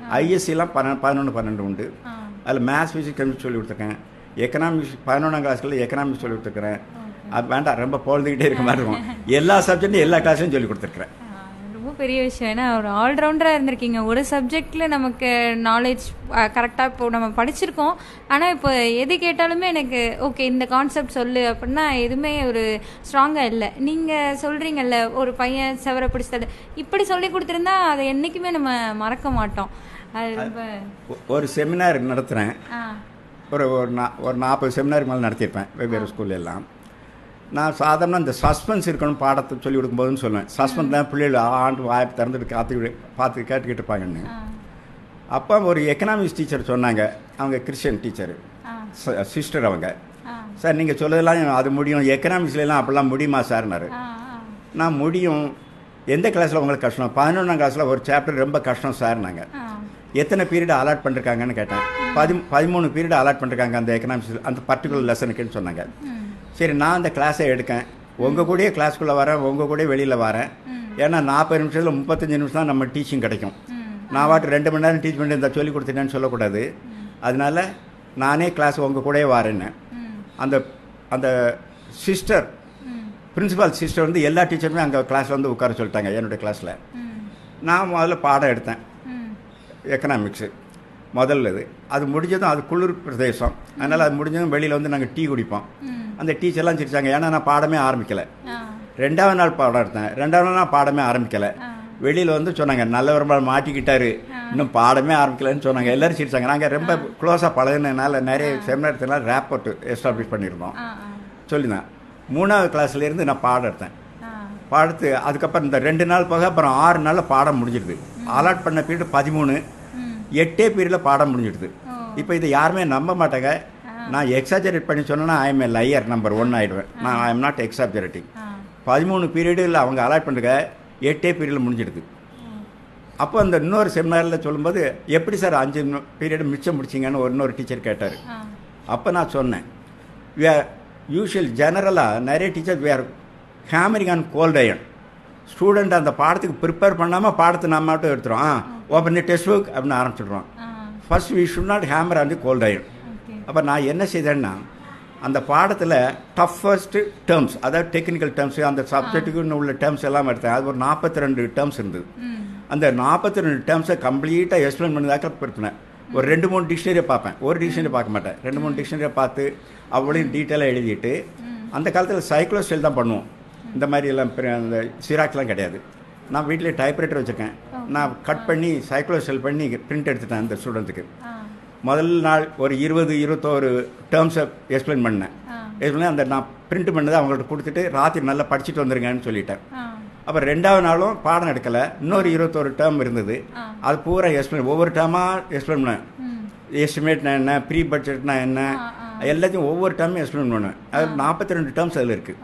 ஐஎஸ்சிலாம் பன்ன பதினொன்று பன்னெண்டு உண்டு ஆ அதில் மேத்ஸ் ஃபிசிக்ஸ் கெமிஸ்ட்ரி சொல்லி கொடுத்துருக்கேன் எக்கனாமிக்ஸ் பதினொன்றாம் கிளாஸ்ல எக்கனாமிக்ஸ் சொல்லி கொடுத்துருக்கிறேன் அது வேண்டாம் ரொம்ப பொழுதுகிட்டே இருக்க மாதிரி இருக்கும் எல்லா சப்ஜெக்ட்டும் எல்லா கிளாஸ்லையும் சொல்லி கொடுத்துருக்குறேன் ஆ, ரொம்ப பெரிய விஷயம் ஏன்னா ஒரு ஆல்ரவுண்டராக இருந்திருக்கீங்க ஒரு சப்ஜெக்டில் நமக்கு நாலேஜ் கரெக்டாக இப்போ நம்ம படிச்சிருக்கோம் ஆனால் இப்போ எது கேட்டாலுமே எனக்கு ஓகே இந்த கான்செப்ட் சொல்லு அப்படின்னா எதுவுமே ஒரு ஸ்ட்ராங்காக இல்லை நீங்கள் சொல்கிறீங்கல்ல ஒரு பையன் செவரை பிடிச்சது இப்படி சொல்லி கொடுத்துருந்தா அதை என்றைக்குமே நம்ம மறக்க மாட்டோம் அது ரொம்ப ஒ- ஒரு செமினார் நடத்துகிறேன் ஆ ஒரு ஒரு நா ஒரு நாற்பது செமினாருக்கு மேலே நடத்தியிருப்பேன் வெவ்வேறு ஸ்கூல்ல எல்லாம் நான் சாதாரண இந்த சஸ்பென்ஸ் இருக்கணும் பாடத்தை சொல்லி கொடுக்கும்போதுன்னு சொல்லுவேன் சஸ்பென்ஸ் தான் பிள்ளைகள் ஆண்டு வாய்ப்பு திறந்துட்டு காத்து பார்த்து கேட்டுக்கிட்டு இருப்பாங்கன்னு ஆ அப்போ ஒரு எக்கனாமிக்ஸ் டீச்சர் சொன்னாங்க அவங்க கிறிஸ்டியன் டீச்சர் ஆ சிஸ்டர் அவங்க ஆ சார் நீங்கள் சொல்லதெல்லாம் அது முடியும் எக்கனாமிக்ஸ்லாம் அப்படிலாம் முடியுமா சார்னாரு ஆ நான் முடியும் எந்த கிளாஸில் உங்களுக்கு கஷ்டம் பதினொன்றாம் கிளாஸில் ஒரு சாப்டர் ரொம்ப கஷ்டம் சார் நாங்கள் ஆ எத்தனை பீரியட் அலாட் பண்ணிருக்காங்கன்னு கேட்டேன் பதி பதிமூணு பீரியட் அலாட் பண்ணிருக்காங்க அந்த எக்கனாமிக்ஸ் அந்த பர்டிகுலர் லெசனுக்குன்னு சொன்னாங்க ம் சரி நான் அந்த கிளாஸை எடுக்கேன் உங்கள் கூடயே கிளாஸ்க்குள்ளே வரேன் உங்கள் கூடயே வெளியில் வரேன் ஏன்னா நாற்பது நிமிஷத்தில் முப்பத்தஞ்சு நிமிஷம் தான் நம்ம டீச்சிங் கிடைக்கும் ம் நான் வாட்டு ரெண்டு மணி நேரம் டீச் பண்ணி இந்த சொல்லி கொடுத்துட்டேன்னு சொல்லக்கூடாது அதனால நானே கிளாஸ் உங்கள் கூடயே வரேன்னு ம் அந்த அந்த சிஸ்டர் ம் பிரின்சிபால் சிஸ்டர் வந்து எல்லா டீச்சருமே அங்கே கிளாஸில் வந்து உட்கார சொல்லிட்டாங்க என்னுடைய கிளாஸில் ம் நான் முதல்ல பாடம் எடுத்தேன் ம் எக்கனாமிக்ஸு முதல்ல இது அது முடிஞ்சதும் அது குளிர் பிரதேசம் அதனால் அது முடிஞ்சதும் வெளியில் வந்து நாங்கள் டீ குடிப்போம் ம் அந்த டீச்சர்லாம் சிரிச்சாங்க ஏன்னா நான் பாடமே ஆரம்பிக்கலை ஆ ரெண்டாவது நாள் பாடம் எடுத்தேன் ரெண்டாவது நாள் நான் பாடமே ஆரம்பிக்கலை ஆ வெளியில் வந்து சொன்னாங்க நல்ல ஒரு மாட்டிக்கிட்டாரு இன்னும் பாடமே ஆரம்பிக்கலைன்னு சொன்னாங்க எல்லாரும் சிரிச்சாங்க நாங்கள் ரொம்ப க்ளோஸாக பழகினதுனால நிறைய செமினார்லாம் ரேப்போர்ட் எஸ்டாப்ளிஷ் பண்ணியிருந்தோம் ஆ ஆ சொல்லியிருந்தேன் மூணாவது கிளாஸ்லேருந்து நான் பாடம் எடுத்தேன் ஆ பாடத்து அதுக்கப்புறம் இந்த ரெண்டு நாள் போக அப்புறம் ஆறு நாளில் பாடம் முடிஞ்சிடுது அலாட் பண்ண பீரியட் பதிமூணு ம் எட்டே பீரியடில் பாடம் முடிஞ்சிடுது ஓ இப்போ இதை யாருமே நம்ப மாட்டாங்க நான் எக்ஸாஜரேட் பண்ணி சொன்னேன்னா I am a liar number one ஆயிடுவேன் நான் I am not exaggerating ah பதிமூணு பீரியடில் அவங்க அலாட் பண்ணுங்க எட்டே பீரியடில் முடிஞ்சிடுது அப்போ அந்த இன்னொரு செமினாரில் சொல்லும்போது எப்படி சார் அஞ்சு பீரியட் மிச்சம் முடிச்சிங்கன்னு ஒரு இன்னொரு டீச்சர் கேட்டார் ஆ அப்போ நான் சொன்னேன் வி ஆர் யூஷுவல் ஜெனரலாக நிறைய teacher we are hammering on cold iron student அந்த பாடத்துக்கு ப்ரிப்பேர் பண்ணாமல் பாடத்தை நம்ம மட்டும் எடுத்துரும் ah open the text book அப்படின்னு ஆரம்பிச்சிடுறோம் ah first we should not hammer on the cold iron okay அப்போ நான் என்ன செய்தேன்னா அந்த பாடத்தில் டஃபஸ்ட் டேர்ம்ஸ் அதாவது டெக்னிக்கல் டேர்ம்ஸ் அந்த சப்ஜெக்ட்டுக்குன்னு உள்ள டேர்ம்ஸ் எல்லாம் எடுத்தேன் அது ஒரு நாற்பத்தி ரெண்டு டேர்ம்ஸ் இருந்தது ம் அந்த நாற்பத்தி ரெண்டு டேர்ம்ஸை கம்ப்ளீட்டாக எக்ஸ்பிளைன் பண்ணதாக்க படுத்தினேன் ஒரு ரெண்டு மூணு டிக்ஷனரியை பார்ப்பேன் ஒரு டிக்ஷனரி பார்க்க மாட்டேன் ரெண்டு மூணு டிக்ஷனரியை பார்த்து அவ்வளோயும் டீட்டெயிலாக எழுதிட்டு அந்த காலத்தில் சைக்ளோ ஸ்டைல் தான் பண்ணுவோம் இந்த மாதிரி எல்லாம் பெரிய- அந்த சிராக்லாம் கிடையாது நான் வீட்டில் டைப்ரைட்டர் வச்சுருக்கேன் நான் கட் பண்ணி சைக்ளோ ஸ்டைல் பண்ணி பிரிண்ட் எடுத்துட்டேன் அந்த ஸ்டூடெண்ட்டுக்கு ஆ முதல் நாள் ஒரு இருபது இருபத்தோரு டேர்ம்ஸை எக்ஸ்பிளைன் பண்ணேன் ஆ எக்ஸ்பிளைன் அந்த நான் பிரிண்ட் பண்ணதை அவங்கள்ட்ட கொடுத்துட்டு ராத்திரி நல்லா படிச்சுட்டு வந்துருங்கன்னு சொல்லிட்டேன் ஆ அப்போ ரெண்டாவது நாளும் பாடம் எடுக்கலை இன்னொரு இருபத்தோரு டேர்ம் இருந்தது ஆ. அது பூரா எக்ஸ்பிளைன் ஒவ்வொரு டேர்மாக எக்ஸ்பிளைன் பண்ணேன் ம் எஸ்டிமேட்னா என்ன ப்ரீ பட்ஜெட்னா என்ன ஆ, ஆ. எல்லாத்தையும் ஒவ்வொரு டேர்மும் எக்ஸ்பிளைன் பண்ணுவேன் அது நாற்பத்தி ரெண்டு டேர்ம்ஸ் அதில் இருக்குது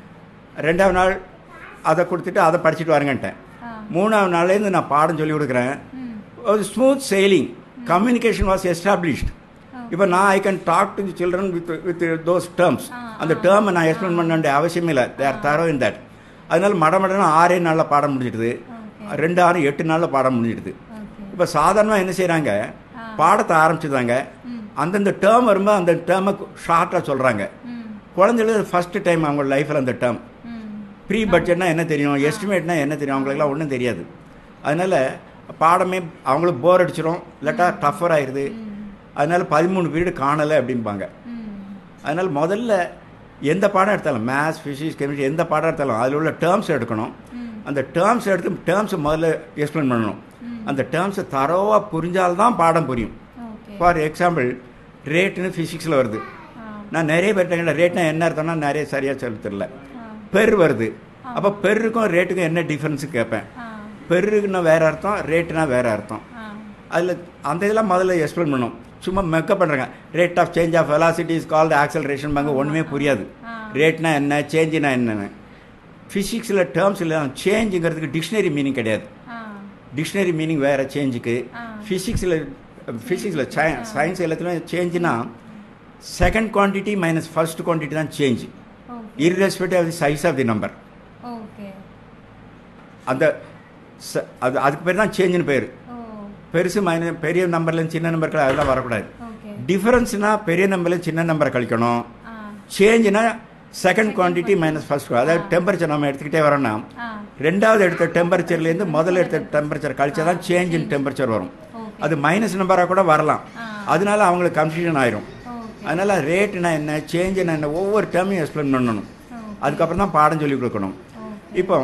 ஓகே ரெண்டாவது நாள் அதை கொடுத்துட்டு அதை படிச்சுட்டு வரங்கன்ட்டேன் ஆ மூணாவது நாள்லேருந்து நான் பாடம் சொல்லி கொடுக்குறேன் ம் ஒரு smooth sailing communication was established இப்போ நான் I can talk to the children with with those terms அந்த டேர்மை நான் எக்ஸ்பிளைன் பண்ண வேண்டிய அவசியம் இல்லை தேர் தரோ இன் தட் அதனால மடமடன்னு ஆறே நாளில் பாடம் முடிஞ்சிடுது ரெண்டு ஆறு எட்டு நாளில் பாடம் முடிஞ்சிடுது ஓகே இப்போ சாதாரணமாக என்ன செய்கிறாங்க பாடத்தை ஆரம்பிச்சுதாங்க அந்தந்த டேர்ம் வரும்போது அந்த டேர்மை ஷார்ட்டாக சொல்கிறாங்க ம் குழந்தைகளுக்கு ஃபஸ்ட்டு டைம் அவங்க லைஃப்பில் அந்த டேர்ம் ம் ப்ரீ பட்ஜெட்னா என்ன தெரியும் எஸ்டிமேட்னா என்ன தெரியும் அவங்களுக்குலாம் ஒன்றும் தெரியாது அதனால் பாடமே அவங்களுக்கு போர் அடிச்சிடும் இல்லாட்டா டஃபர் ஆயிடுது அதனால பதிமூணு பீரியட் காணலை அப்படிம்பாங்க ம் அதனால் முதல்ல எந்த பாடம் எடுத்தாலும் மேத்ஸ் ஃபிசிக்ஸ் கெமிஸ்ட்ரி எந்த பாடம் எடுத்தாலும் அதில் உள்ள டேர்ம்ஸ் எடுக்கணும் அந்த டேர்ம்ஸ் எடுத்து டேர்ம்ஸை முதல்ல எக்ஸ்பிளைன் பண்ணணும் அந்த டேர்ம்ஸை தரோவாக புரிஞ்சால்தான் பாடம் புரியும் ஓகே ஃபார் எக்ஸாம்பிள் ரேட்டுன்னு ஃபிசிக்ஸில் வருது ஆ நான் நிறைய பேர்ட்ட ரேட்னா என்ன அர்த்தம்னா நிறைய சரியாக சொல்ல தெரியல பெர் வருது அப்போ பெருக்கும் ரேட்டுக்கும் என்ன டிஃப்ரென்ஸு கேட்பேன் ஆ பெருக்குன்னா வேற அர்த்தம் ரேட்டுனா வேற அர்த்தம் ஆ அதில் அந்த இதெல்லாம் முதல்ல எக்ஸ்பிளைன் பண்ணும் சும்மா மெக்கப் பண்ணுறாங்க rate of change of velocity is called acceleration பாங்க ஒன்றுமே புரியாது ரேட்னா என்ன சேஞ்சுனா என்னன்னு ஃபிசிக்ஸில் டேர்ம்ஸ் இல்லை சேஞ்சுங்கிறதுக்கு டிக்ஷனரி மீனிங் கிடையாது ஆ டிக்ஷனரி மீனிங் வேறு சேஞ்சுக்கு ஆ. ஃபிசிக்ஸில் ஃபிசிக்ஸில் சயின்ஸ் எல்லாத்துலேயும் சேஞ்சுனா second quantity minus first quantity தான் change okay irrespective of the size of the number okay அந்த ச- அது அதுக்கு பேர் தான் சேஞ்சுன்னு பேர் ஓ பெருசு மைனஸ் பெரிய நம்பர்லேருந்து சின்ன நம்பர்கள் அதெல்லாம் வரக்கூடாது ஓகே டிஃபரன்ஸ்னா பெரிய நம்பர்லேருந்து சின்ன நம்பரை கழிக்கணும் ஆ சேஞ்சுனா செகண்ட் குவான்டிட்டி மைனஸ் ஃபர்ஸ்ட் அதாவது டெம்பரேச்சர் நம்ம எடுத்துக்கிட்டே வரோம்னா ஆ ரெண்டாவது எடுத்த டெம்பரேச்சர்லேருந்து முதல்ல எடுத்த டெம்பரேச்சர் கழிச்சா தான் சேஞ்ச் இன் டெம்பரேச்சர் வரும் ஓகே அது மைனஸ் நம்பராக கூட வரலாம் ஆ. அதனால அவங்களுக்கு கன்ஃபியூஷன் ஆயிரும் ஓகே அதனால ரேட்னா என்ன சேஞ்சுனா என்ன ஒவ்வொரு டேர்மையும் எக்ஸ்பிளைன் பண்ணணும் அதுக்கப்புறம் தான் பாடம் சொல்லி கொடுக்கணும் இப்போ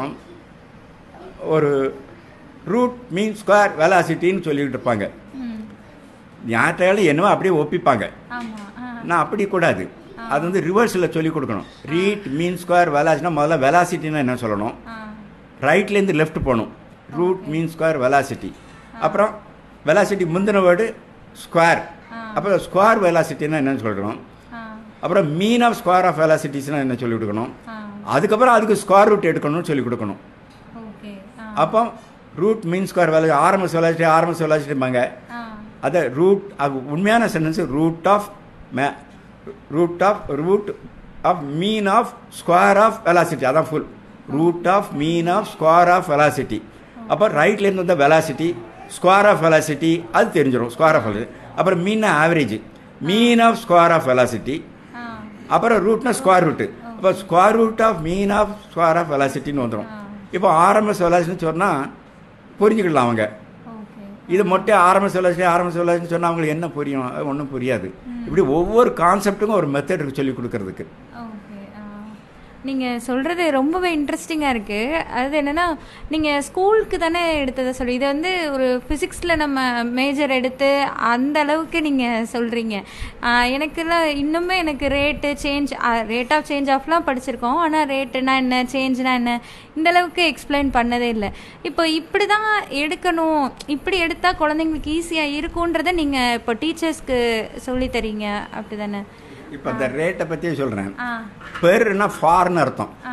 ஒரு ரூட் மீன் ஸ்கொயர் வெலாசிட்டின்னு சொல்லிக்கிட்டு இருப்பாங்க ம் ஞாயிற்றாலும் என்னவோ அப்படியே ஒப்பிப்பாங்க ஆமா ஆ நான் அப்படி கூடாது அது வந்து ரிவர்ஸில் சொல்லி கொடுக்கணும் ரீட் மீன் ஸ்கொயர் வெலாசிட்டினா முதல்ல வெலாசிட்டின்னா என்ன சொல்லணும் ஆ ரைட்லேருந்து லெஃப்ட் போகணும் ரூட் மீன் ஸ்கொயர் வெலாசிட்டி அப்புறம் வெலாசிட்டி முந்தின வேர்டு ஸ்கொயர் அப்புறம் ஸ்கொயர் வெலாசிட்டினா என்னன்னு சொல்லணும் ஆ அப்புறம் மீன் ஆஃப் ஸ்கொயர் ஆஃப் வெலாசிட்டிஸ்னா என்ன சொல்லி கொடுக்கணும் ஆ அதுக்கப்புறம் அதுக்கு ஸ்கொயர் ரூட் எடுக்கணும்னு சொல்லி கொடுக்கணும் ஓகே ஆ அப்போ ரூட் மீன் ஸ்கொயர் வேலை ஆர்எம்எஸ் வெலாசிட்டி ஆர்எம்எஸ் வெலாசிட்டிம்பாங்க ஆ அதை ரூட் அது உண்மையான சென்டென்ஸ் ரூட் ஆஃப் மே root of root of mean of square of velocity அதான் full root of mean of square of velocity அப்போ ரைட்லேருந்து வந்த வெலாசிட்டி ஸ்கொயர் ஆஃப் வெலாசிட்டி அது தெரிஞ்சிடும் ஸ்கொயர் ஆஃப் வெலாசிட்டி அப்புறம் mean average mean of square of velocity ஆ அப்புறம் ரூட்னா ஸ்கொயர் ரூட்டு அப்போ square root of mean of square of வெலாசிட்டின்னு வந்துடும் இப்போ ஆர்எம்எஸ் வெலாசிட்டின்னு சொன்னால் புரிஞ்சுக்கலாம் அவங்க ஓகே இது மொட்டை ஆரம்ப சொல்லாச்சு ஆரம்ப சொல்லாச்சுன்னு சொன்னால் அவங்களுக்கு என்ன புரியும் அது ஒன்றும் புரியாது இப்படி ஒவ்வொரு கான்செப்ட்டுக்கும் ஒரு மெத்தட் இருக்கு சொல்லி கொடுக்கறதுக்கு ஓகே நீங்கள் சொல்கிறது ரொம்பவே இன்ட்ரெஸ்டிங்காக இருக்குது அது என்னென்னா நீங்கள் ஸ்கூலுக்கு தானே எடுத்ததை சொல்லி இது வந்து ஒரு ஃபிசிக்ஸில் நம்ம மேஜர் எடுத்து அந்த அளவுக்கு நீங்கள் சொல்கிறீங்க எனக்குலாம் இன்னுமே எனக்கு rate change rate of change ஆஃப்லாம் படிச்சிருக்கோம் ஆனால் ரேட்டுனா என்ன சேஞ்ச்னா என்ன இந்த அளவுக்கு எக்ஸ்பிளைன் பண்ணதே இல்லை இப்போ இப்படி தான் எடுக்கணும் இப்படி எடுத்தால் குழந்தைங்களுக்கு ஈஸியாக இருக்குன்றதை நீங்கள் இப்போ டீச்சர்ஸ்க்கு சொல்லித் தரீங்க அப்படி தானே இப்போ இந்த ரேட்டை பற்றியே சொல்கிறேன் ஆ பெர்னா ஃபார்னு அர்த்தம் ஆ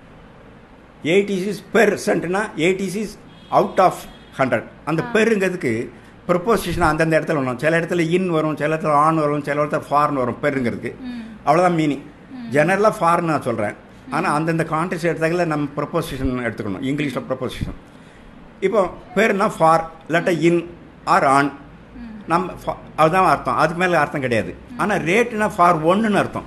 எயிட்டிசிஸ் பெர்சன்ட்னா எயிட்டிசிஸ் அவுட் ஆஃப் ஹண்ட்ரட் அந்த பெருங்கிறதுக்கு ப்ரொப்போசிஷன் அந்தந்த இடத்துல வரும் சில இடத்துல இன் வரும் சில இடத்துல ஆன் வரும் சில இடத்துல ஃபார்ன் வரும் பெருங்கிறதுக்கு அவ்வளோதான் மீனிங் ஜெனரலாக ஃபார்ன் நான் சொல்கிறேன் ஆனால் அந்தந்த கான்டெக்ட் எடுத்தாக்கல நம்ம ப்ரொப்போசிஷன் எடுத்துக்கணும் இங்கிலீஷில் ப்ரொப்போசிஷன் இப்போ பேருனா ஃபார் இல்லாட்டா இன் ஆர் ஆன் நம்ம fa- அதுதான் அர்த்தம் அதுக்கு மேலே அர்த்தம் கிடையாது ஆனால் ரேட்டுனா ஃபார் ஒன்றுன்னு அர்த்தம்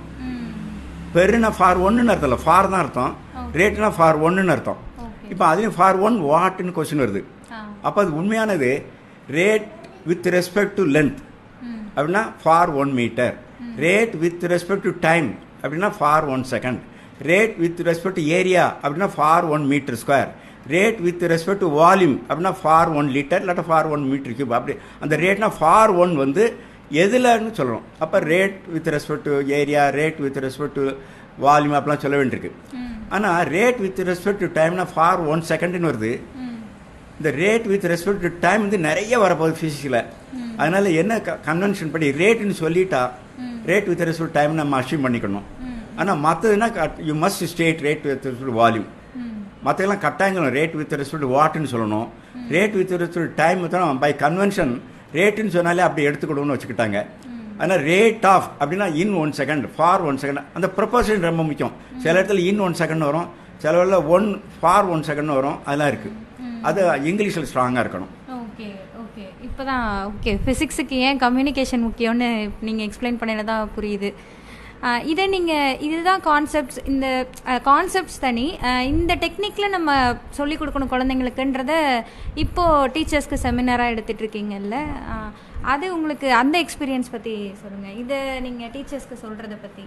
பெருனா ஃபார் ஒன்றுன்னு அர்த்தம் இல்லை ஃபார் தான் அர்த்தம் ரேட்னா ஃபார் ஒன்றுன்னு அர்த்தம் ஓகே இப்போ அதுலேயும் ஃபார் ஒன் வாட்னு கொஸ்டின் வருது ஆ அப்போ அது உண்மையானது rate with respect to length ம் அப்படின்னா for one metre rate with respect to time அப்படின்னா for one second rate with respect to area அப்படின்னா for one metre square rate with respect to volume அப்படின்னா for one litre இல்லாட்டா for one metre cube அப்படி அந்த ரேட்னா for one வந்து எதுலன்னு சொல்லணும் அப்போ rate with respect to area rate with respect to volume அப்படிலாம் சொல்ல வேண்டியிருக்கு ஆனால் ரேட் வித் ரெஸ்பெக்ட் டு டைம்னா ஃபார் ஒன் செகண்ட்னு வருது ம் இந்த rate with respect to time வந்து நிறைய வரப்போகுது ஃபிசிக்ஸில் அதனால என்ன கன்வென்ஷன் படி ரேட்டுன்னு சொல்லிட்டா ரேட் வித் ரெஸ்பெக்ட் டைம் நம்ம அச்சீவ் பண்ணிக்கணும் ஆனால் மற்றதுனா you must state rate with respect volume ம் மற்றெல்லாம் கட்டாயங்களும் ரேட் வித் ரெஸ்பெக்ட் வாட்னு சொல்லணும் ரேட் வித் ரெஸ்பெக்ட் டைம் தான் பை கன்வென்ஷன் ரேட்டுன்னு சொன்னாலே அப்படி எடுத்துக்கணும்னு வச்சுக்கிட்டாங்க ஆனால் ரேட் ஆஃப் அப்படின்னா in one second for one second அந்த ப்ரொபோசன் ரொம்ப முக்கியம் சில இடத்துல இன் ஒன் செகண்ட் வரும் சில இடத்துல ஒன் ஃபார் ஒன் செகண்ட் வரும் அதெல்லாம் இருக்குது அது இங்கிலீஷில் ஸ்ட்ராங்காக இருக்கணும் ஓகே ஓகே இப்போ தான் ஓகே ஃபிசிக்ஸுக்கு ஏன் கம்யூனிகேஷன் முக்கியம்னு நீங்கள் எக்ஸ்பிளைன் பண்ணல தான் புரியுது ஆஹ் இதை நீங்கள் இதுதான் கான்செப்ட்ஸ் இந்த கான்செப்ட்ஸ் தனி ஆஹ் இந்த டெக்னிக்கில் நம்ம சொல்லிக் கொடுக்கணும் குழந்தைங்களுக்குன்றத இப்போது டீச்சர்ஸ்க்கு செமினாராக எடுத்துட்டு இருக்கீங்கல்ல ஆஹ் அது உங்களுக்கு அந்த எக்ஸ்பீரியன்ஸ் பற்றி சொல்லுங்கள் இதை நீங்கள் டீச்சர்ஸ்க்கு சொல்கிறத பற்றி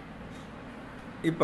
இப்போ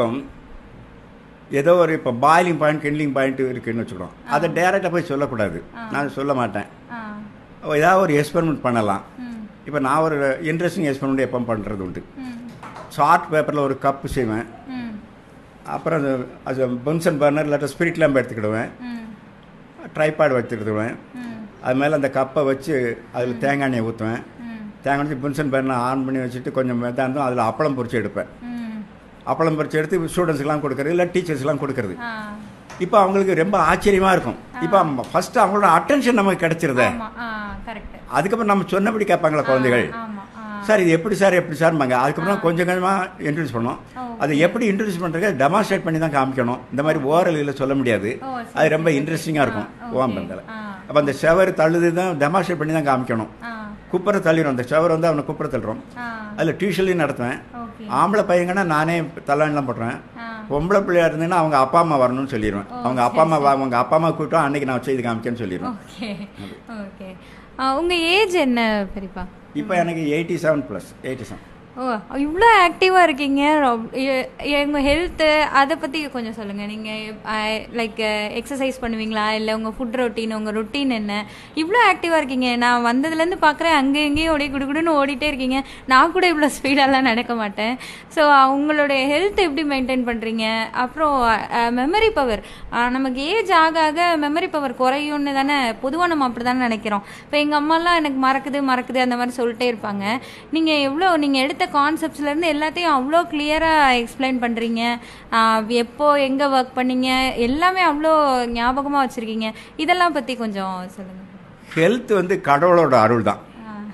ஏதோ ஒரு இப்போ பாயிலிங் பாயிண்ட் கிண்ட்லிங் பாயிண்ட் இருக்குன்னு வச்சுக்கிறோம் அதை டேரெக்டாக போய் சொல்லக்கூடாது நான் சொல்ல மாட்டேன் ஆ ஏதாவது ஒரு எக்ஸ்பெரிமெண்ட் பண்ணலாம் ம் இப்போ நான் ஒரு இன்ட்ரெஸ்டிங் எக்ஸ்பெரிமெண்ட் எப்போ பண்ணுறது உண்டு ம் சார்ட் பேப்பரில் ஒரு கப்பு செய்வேன் ம் அப்புறம் அது அது பென்சன் பர்னர் இல்லாட்ட ஸ்பிரிட் லேம்ப் எடுத்துக்கிடுவேன் ம் ட்ரைபாட் வச்சுக்கிடுவேன் ம் அது மேலே அந்த கப்பை வச்சு அதில் தேங்காய் எண்ணெய் ஊற்றுவேன் ம் தேங்காய் எண்ணெய் பென்சன் பர்னர் ஆன் பண்ணி வச்சுட்டு கொஞ்சம் இதாக இருந்தும் அதில் அப்பளம் பொரிச்சு எடுப்பேன் ம் அப்பளம் பொரிச்சு எடுத்து ஸ்டூடெண்ட்ஸ்க்குலாம் கொடுக்கறது இல்லை டீச்சர்ஸ்லாம் கொடுக்கறது ஆ இப்போ அவங்களுக்கு ரொம்ப ஆச்சரியமாக இருக்கும் இப்போ ஃபஸ்ட்டு அவங்களோட அட்டென்ஷன் நமக்கு கிடைச்சிருதே ஆமா ஆ கரெக்ட் அதுக்கப்புறம் நம்ம சொன்னபடி கேட்பாங்களா குழந்தைகள் ஆமா ஆ சார் இது எப்படி சார் எப்படி சார்பாங்க அதுக்கப்புறம் கொஞ்சம் கொஞ்சமாக இன்ட்ரடியூஸ் பண்ணோம் ஓ. அது எப்படி இன்ட்ரடியூஸ் பண்ணுறது டெமான்ஸ்ட்ரேட் பண்ணி தான் காமிக்கணும் இந்த மாதிரி ஓரல் இதில் சொல்ல முடியாது ஓ, சரி, அது ரொம்ப சரி. இன்ட்ரெஸ்டிங்காக இருக்கும் ஆ, ஓம் okay. பந்தல ஆ அப்போ அந்த ஷவர் தள்ளுது தான் டெமாஸ்ட்ரேட் பண்ணி தான் காமிக்கணும் ஆ குப்பரை தள்ளிடும் அந்த ஷவர் வந்து அவனை குப்பரை தள்ளுறோம் ஆ அதில் டியூஷன்லையும் நடத்துவேன் ஓகே ஆம்பளை பையங்கன்னா நானே தள்ளாணிலாம் போட்டுருவேன் ஆ பொம்பளை பிள்ளையா இருந்ததுன்னா அவங்க அப்பா அம்மா வரணும்னு சொல்லிடுவேன் அவங்க அப்பா அம்மா வா- அவங்க அப்பா அம்மா கூட்டம் அன்னைக்கு நான் செய்து காமிக்கேன்னு சொல்லிடுவேன் ஓகே ஓகே உங்கள் ஏஜ் என்ன பெரியப்பா இப்போ எனக்கு eighty seven plus eighty seven ஓ இவ்வளோ ஆக்டிவாக இருக்கீங்க எங்கள் ஹெல்த்து அதை பற்றி கொஞ்சம் சொல்லுங்கள் நீங்கள் லைக் எக்ஸசைஸ் பண்ணுவீங்களா இல்லை உங்கள் ஃபுட் ரொட்டீன் உங்கள் ரொட்டீன் என்ன இவ்வளோ ஆக்டிவாக இருக்கீங்க நான் வந்ததுலேருந்து பார்க்குறேன் அங்கே இங்கேயும் ஓடி குடுகுடுன்னு ஓடிட்டே இருக்கீங்க நான் கூட இவ்வளோ ஸ்பீடாலாம் நடக்க மாட்டேன் ஸோ உங்களுடைய ஹெல்த் எப்படி மெயின்டைன் பண்ணுறீங்க அப்புறம் மெமரி பவர் நமக்கு ஏஜ் ஆக ஆக மெமரி பவர் குறையும்னு தானே பொதுவாக நம்ம அப்படி தானே நினைக்கிறோம் இப்போ எங்கள் அம்மாலாம் எனக்கு மறக்குது மறக்குது அந்த மாதிரி சொல்லிட்டே இருப்பாங்க நீங்கள் எவ்வளோ நீங்கள் எடுத்த கான்செப்ட்ஸ்லேருந்து எல்லாத்தையும் அவ்வளோ கிளியராக எக்ஸ்பிளைன் பண்ணுறீங்க எப்போ எங்கே ஒர்க் பண்ணீங்க எல்லாமே அவ்வளோ ஞாபகமாக வச்சுருக்கீங்க இதெல்லாம் பற்றி கொஞ்சம் சொல்லுங்கள் ஹெல்த் வந்து கடவுளோட அருள் தான்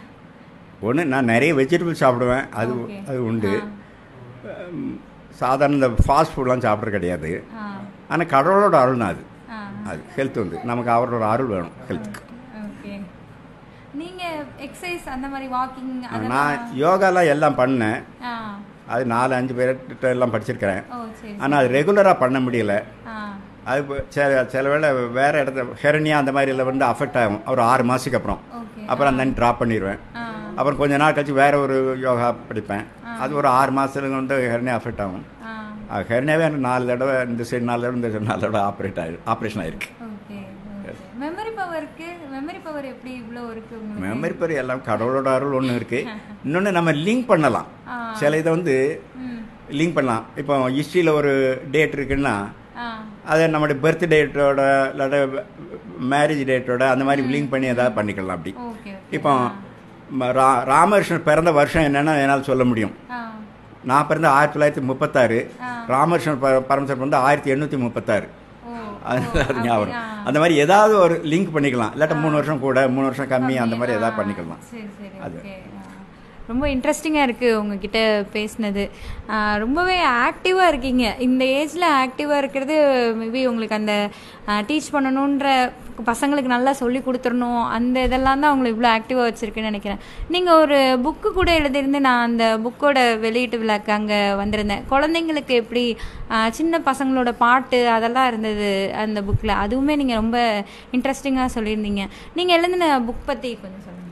ஒன்று நான் நிறைய வெஜிடபிள் சாப்பிடுவேன் அது Okay. அது உண்டு உம், சாதாரண இந்த ஃபாஸ்ட் ஃபுட்லாம் சாப்பிட்றது கிடையாது ஆ ஆனால் கடவுளோட அருள் தான் அது ஆ அது ஹெல்த் வந்து நமக்கு அவரோட அருள் வேணும் ஹெல்த்துக்கு ஓகே நீங்கள் எக்ஸசைஸ் அந்த மாதிரி வாக்கிங் நான் யோகாலாம் எல்லாம் பண்ணேன் ஆ அது நாலு அஞ்சு பேர்கிட்ட எல்லாம் படிச்சிருக்கிறேன் ஓ சரி ஆனால் அது ரெகுலராக பண்ண முடியல ஆ அது இப்போ சில சில வேளை வேறு இடத்துல ஹெரனியா அந்த மாதிரில வந்து அஃபெக்ட் ஆகும் ஒரு ஆறு மாதத்துக்கு அப்புறம் ஓகே அப்புறம் அந்த ட்ராப் பண்ணிடுவேன் ஆ அப்புறம் கொஞ்ச நாள் கழிச்சு வேற ஒரு யோகா படிப்பேன் அது ஒரு ஆறு மாதத்துல வந்து ஹெர்னியா அஃபெக்ட் ஆகும் ஆ ஹெர்னியாவே எனக்கு நாலு தடவை இந்த சைடு நாலு தடவை இந்த சைடு நாலு தடவை ஆப்ரேட் ஆகி ஆப்ரேஷன் ஆயிருக்கு ஓகே மெமரி பவருக்கு மெமரி பவர் எப்படி இவ்வளோ இருக்கு உங்களுக்கு மெமரி பரி எல்லாம் கடவுளோட அருள் ஒன்று இருக்கு இன்னொன்று நம்ம லிங்க் பண்ணலாம் ஆ. சில இதை வந்து ம் லிங்க் பண்ணலாம் இப்போ ஹிஸ்ட்ரியில் ஒரு டேட் இருக்குன்னா ஆ அதை நம்மளுடைய பர்த் டேட்டோட இல்லாட்ட மேரேஜ் டேட்டோட அந்த மாதிரி லிங்க் பண்ணி ஏதாவது பண்ணிக்கலாம் அப்படி ஓகே இப்போ ம- ரா ராமகிருஷ்ணன் பிறந்த வருஷம் என்னன்னு என்னால் சொல்ல முடியும் ஆ நான் பிறந்த ஆயிரத்தி தொள்ளாயிரத்தி முப்பத்தாறு ஆ. ராமகிருஷ்ணன் ப- பரமசர் வந்து ஆயிரத்தி எண்ணூற்றி முப்பத்தாறு ஓ அது ஓ, அது ஞாபகம் அப்படியா? அந்த மாதிரி ஏதாவது ஒரு லிங்க் பண்ணிக்கலாம் இல்லாட்ட மூணு வருஷம் கூட மூணு வருஷம் கம்மி அந்த மாதிரி ஏதாவது பண்ணிக்கலாம் சரி சரி அது. ஓகே ரொம்ப இன்ட்ரெஸ்டிங்காக இருக்குது உங்ககிட்ட பேசினது ஆ, ரொம்பவே ஆக்டிவாக இருக்கீங்க இந்த ஏஜில் ஆக்டிவாக இருக்கிறது மேபி உங்களுக்கு அந்த டீச் பண்ணணுன்ற பசங்களுக்கு நல்லா சொல்லி கொடுத்துடணும் அந்த இதெல்லாம் தான் உங்களை இவ்வளோ ஆக்டிவாக வச்சுருக்குன்னு நினைக்கிறேன் நீங்கள் ஒரு புக்கு கூட எழுதியிருந்து நான் அந்த புக்கோட வெளியீட்டு விழாக்கு அங்கே வந்திருந்தேன் குழந்தைங்களுக்கு எப்படி ஆ, சின்ன பசங்களோட பாட்டு அதெல்லாம் இருந்தது அந்த புக்கில் அதுவுமே நீங்கள் ரொம்ப இன்ட்ரெஸ்டிங்காக சொல்லியிருந்தீங்க நீங்கள் எழுதின புக் பற்றி கொஞ்சம் சொல்லுங்கள்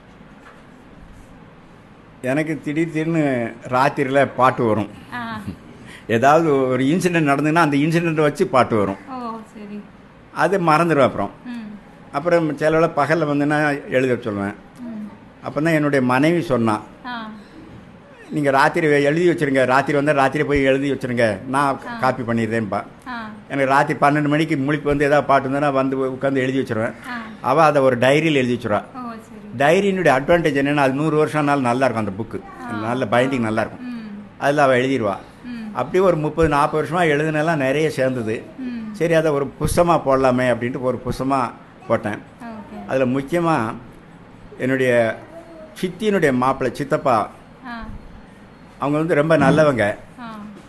எனக்கு திடீர் திடீர்னு ராத்திரியில் பாட்டு வரும் ஆ ஏதாவது ஒரு இன்சிடென்ட் நடந்ததுன்னா அந்த இன்சிடென்ட் வச்சு பாட்டு வரும் ஓ சரி அது மறந்துடுவேன் அப்புறம் ம் அப்புறம் சில வேளை பகலில் வந்துன்னா எழுத சொல்லுவேன் ம் அப்போ தான் என்னுடைய மனைவி சொன்னா ஆ நீங்கள் ராத்திரி எழுதி வச்சிருங்க ராத்திரி வந்தால் ராத்திரி போய் எழுதி வச்சிருங்க நான் காப்பி பண்ணிடுறேன்ப்பா ஆ எனக்கு ராத்திரி பன்னெண்டு மணிக்கு முழிப்பு வந்து ஏதாவது பாட்டு வந்தா வந்து உட்காந்து எழுதி வச்சிருவேன் ஆ அவள் அதை ஒரு டைரியில் எழுதி வச்சிருவா ஓ சரி டைரியினுடைய அட்வான்டேஜ் என்னன்னா அது நூறு வருஷம் ஆனாலும் நல்லா இருக்கும் அந்த புக்கு நல்ல பைண்டிங் நல்லா இருக்கும் ம் அதில் அவள் எழுதிடுவா ம் அப்படியே ஒரு முப்பது நாற்பது வருஷமா எழுதுனெல்லாம் நிறைய சேர்ந்தது ம் சரி அதை ஒரு புஸ்தமாக போடலாமே அப்படின்ட்டு ஒரு புஸ்தமாக போட்டேன் ஓகே அதில் முக்கியமாக என்னுடைய சித்தியினுடைய மாப்பிள்ளை சித்தப்பா ஆ அவங்க வந்து ரொம்ப நல்லவங்க ஆ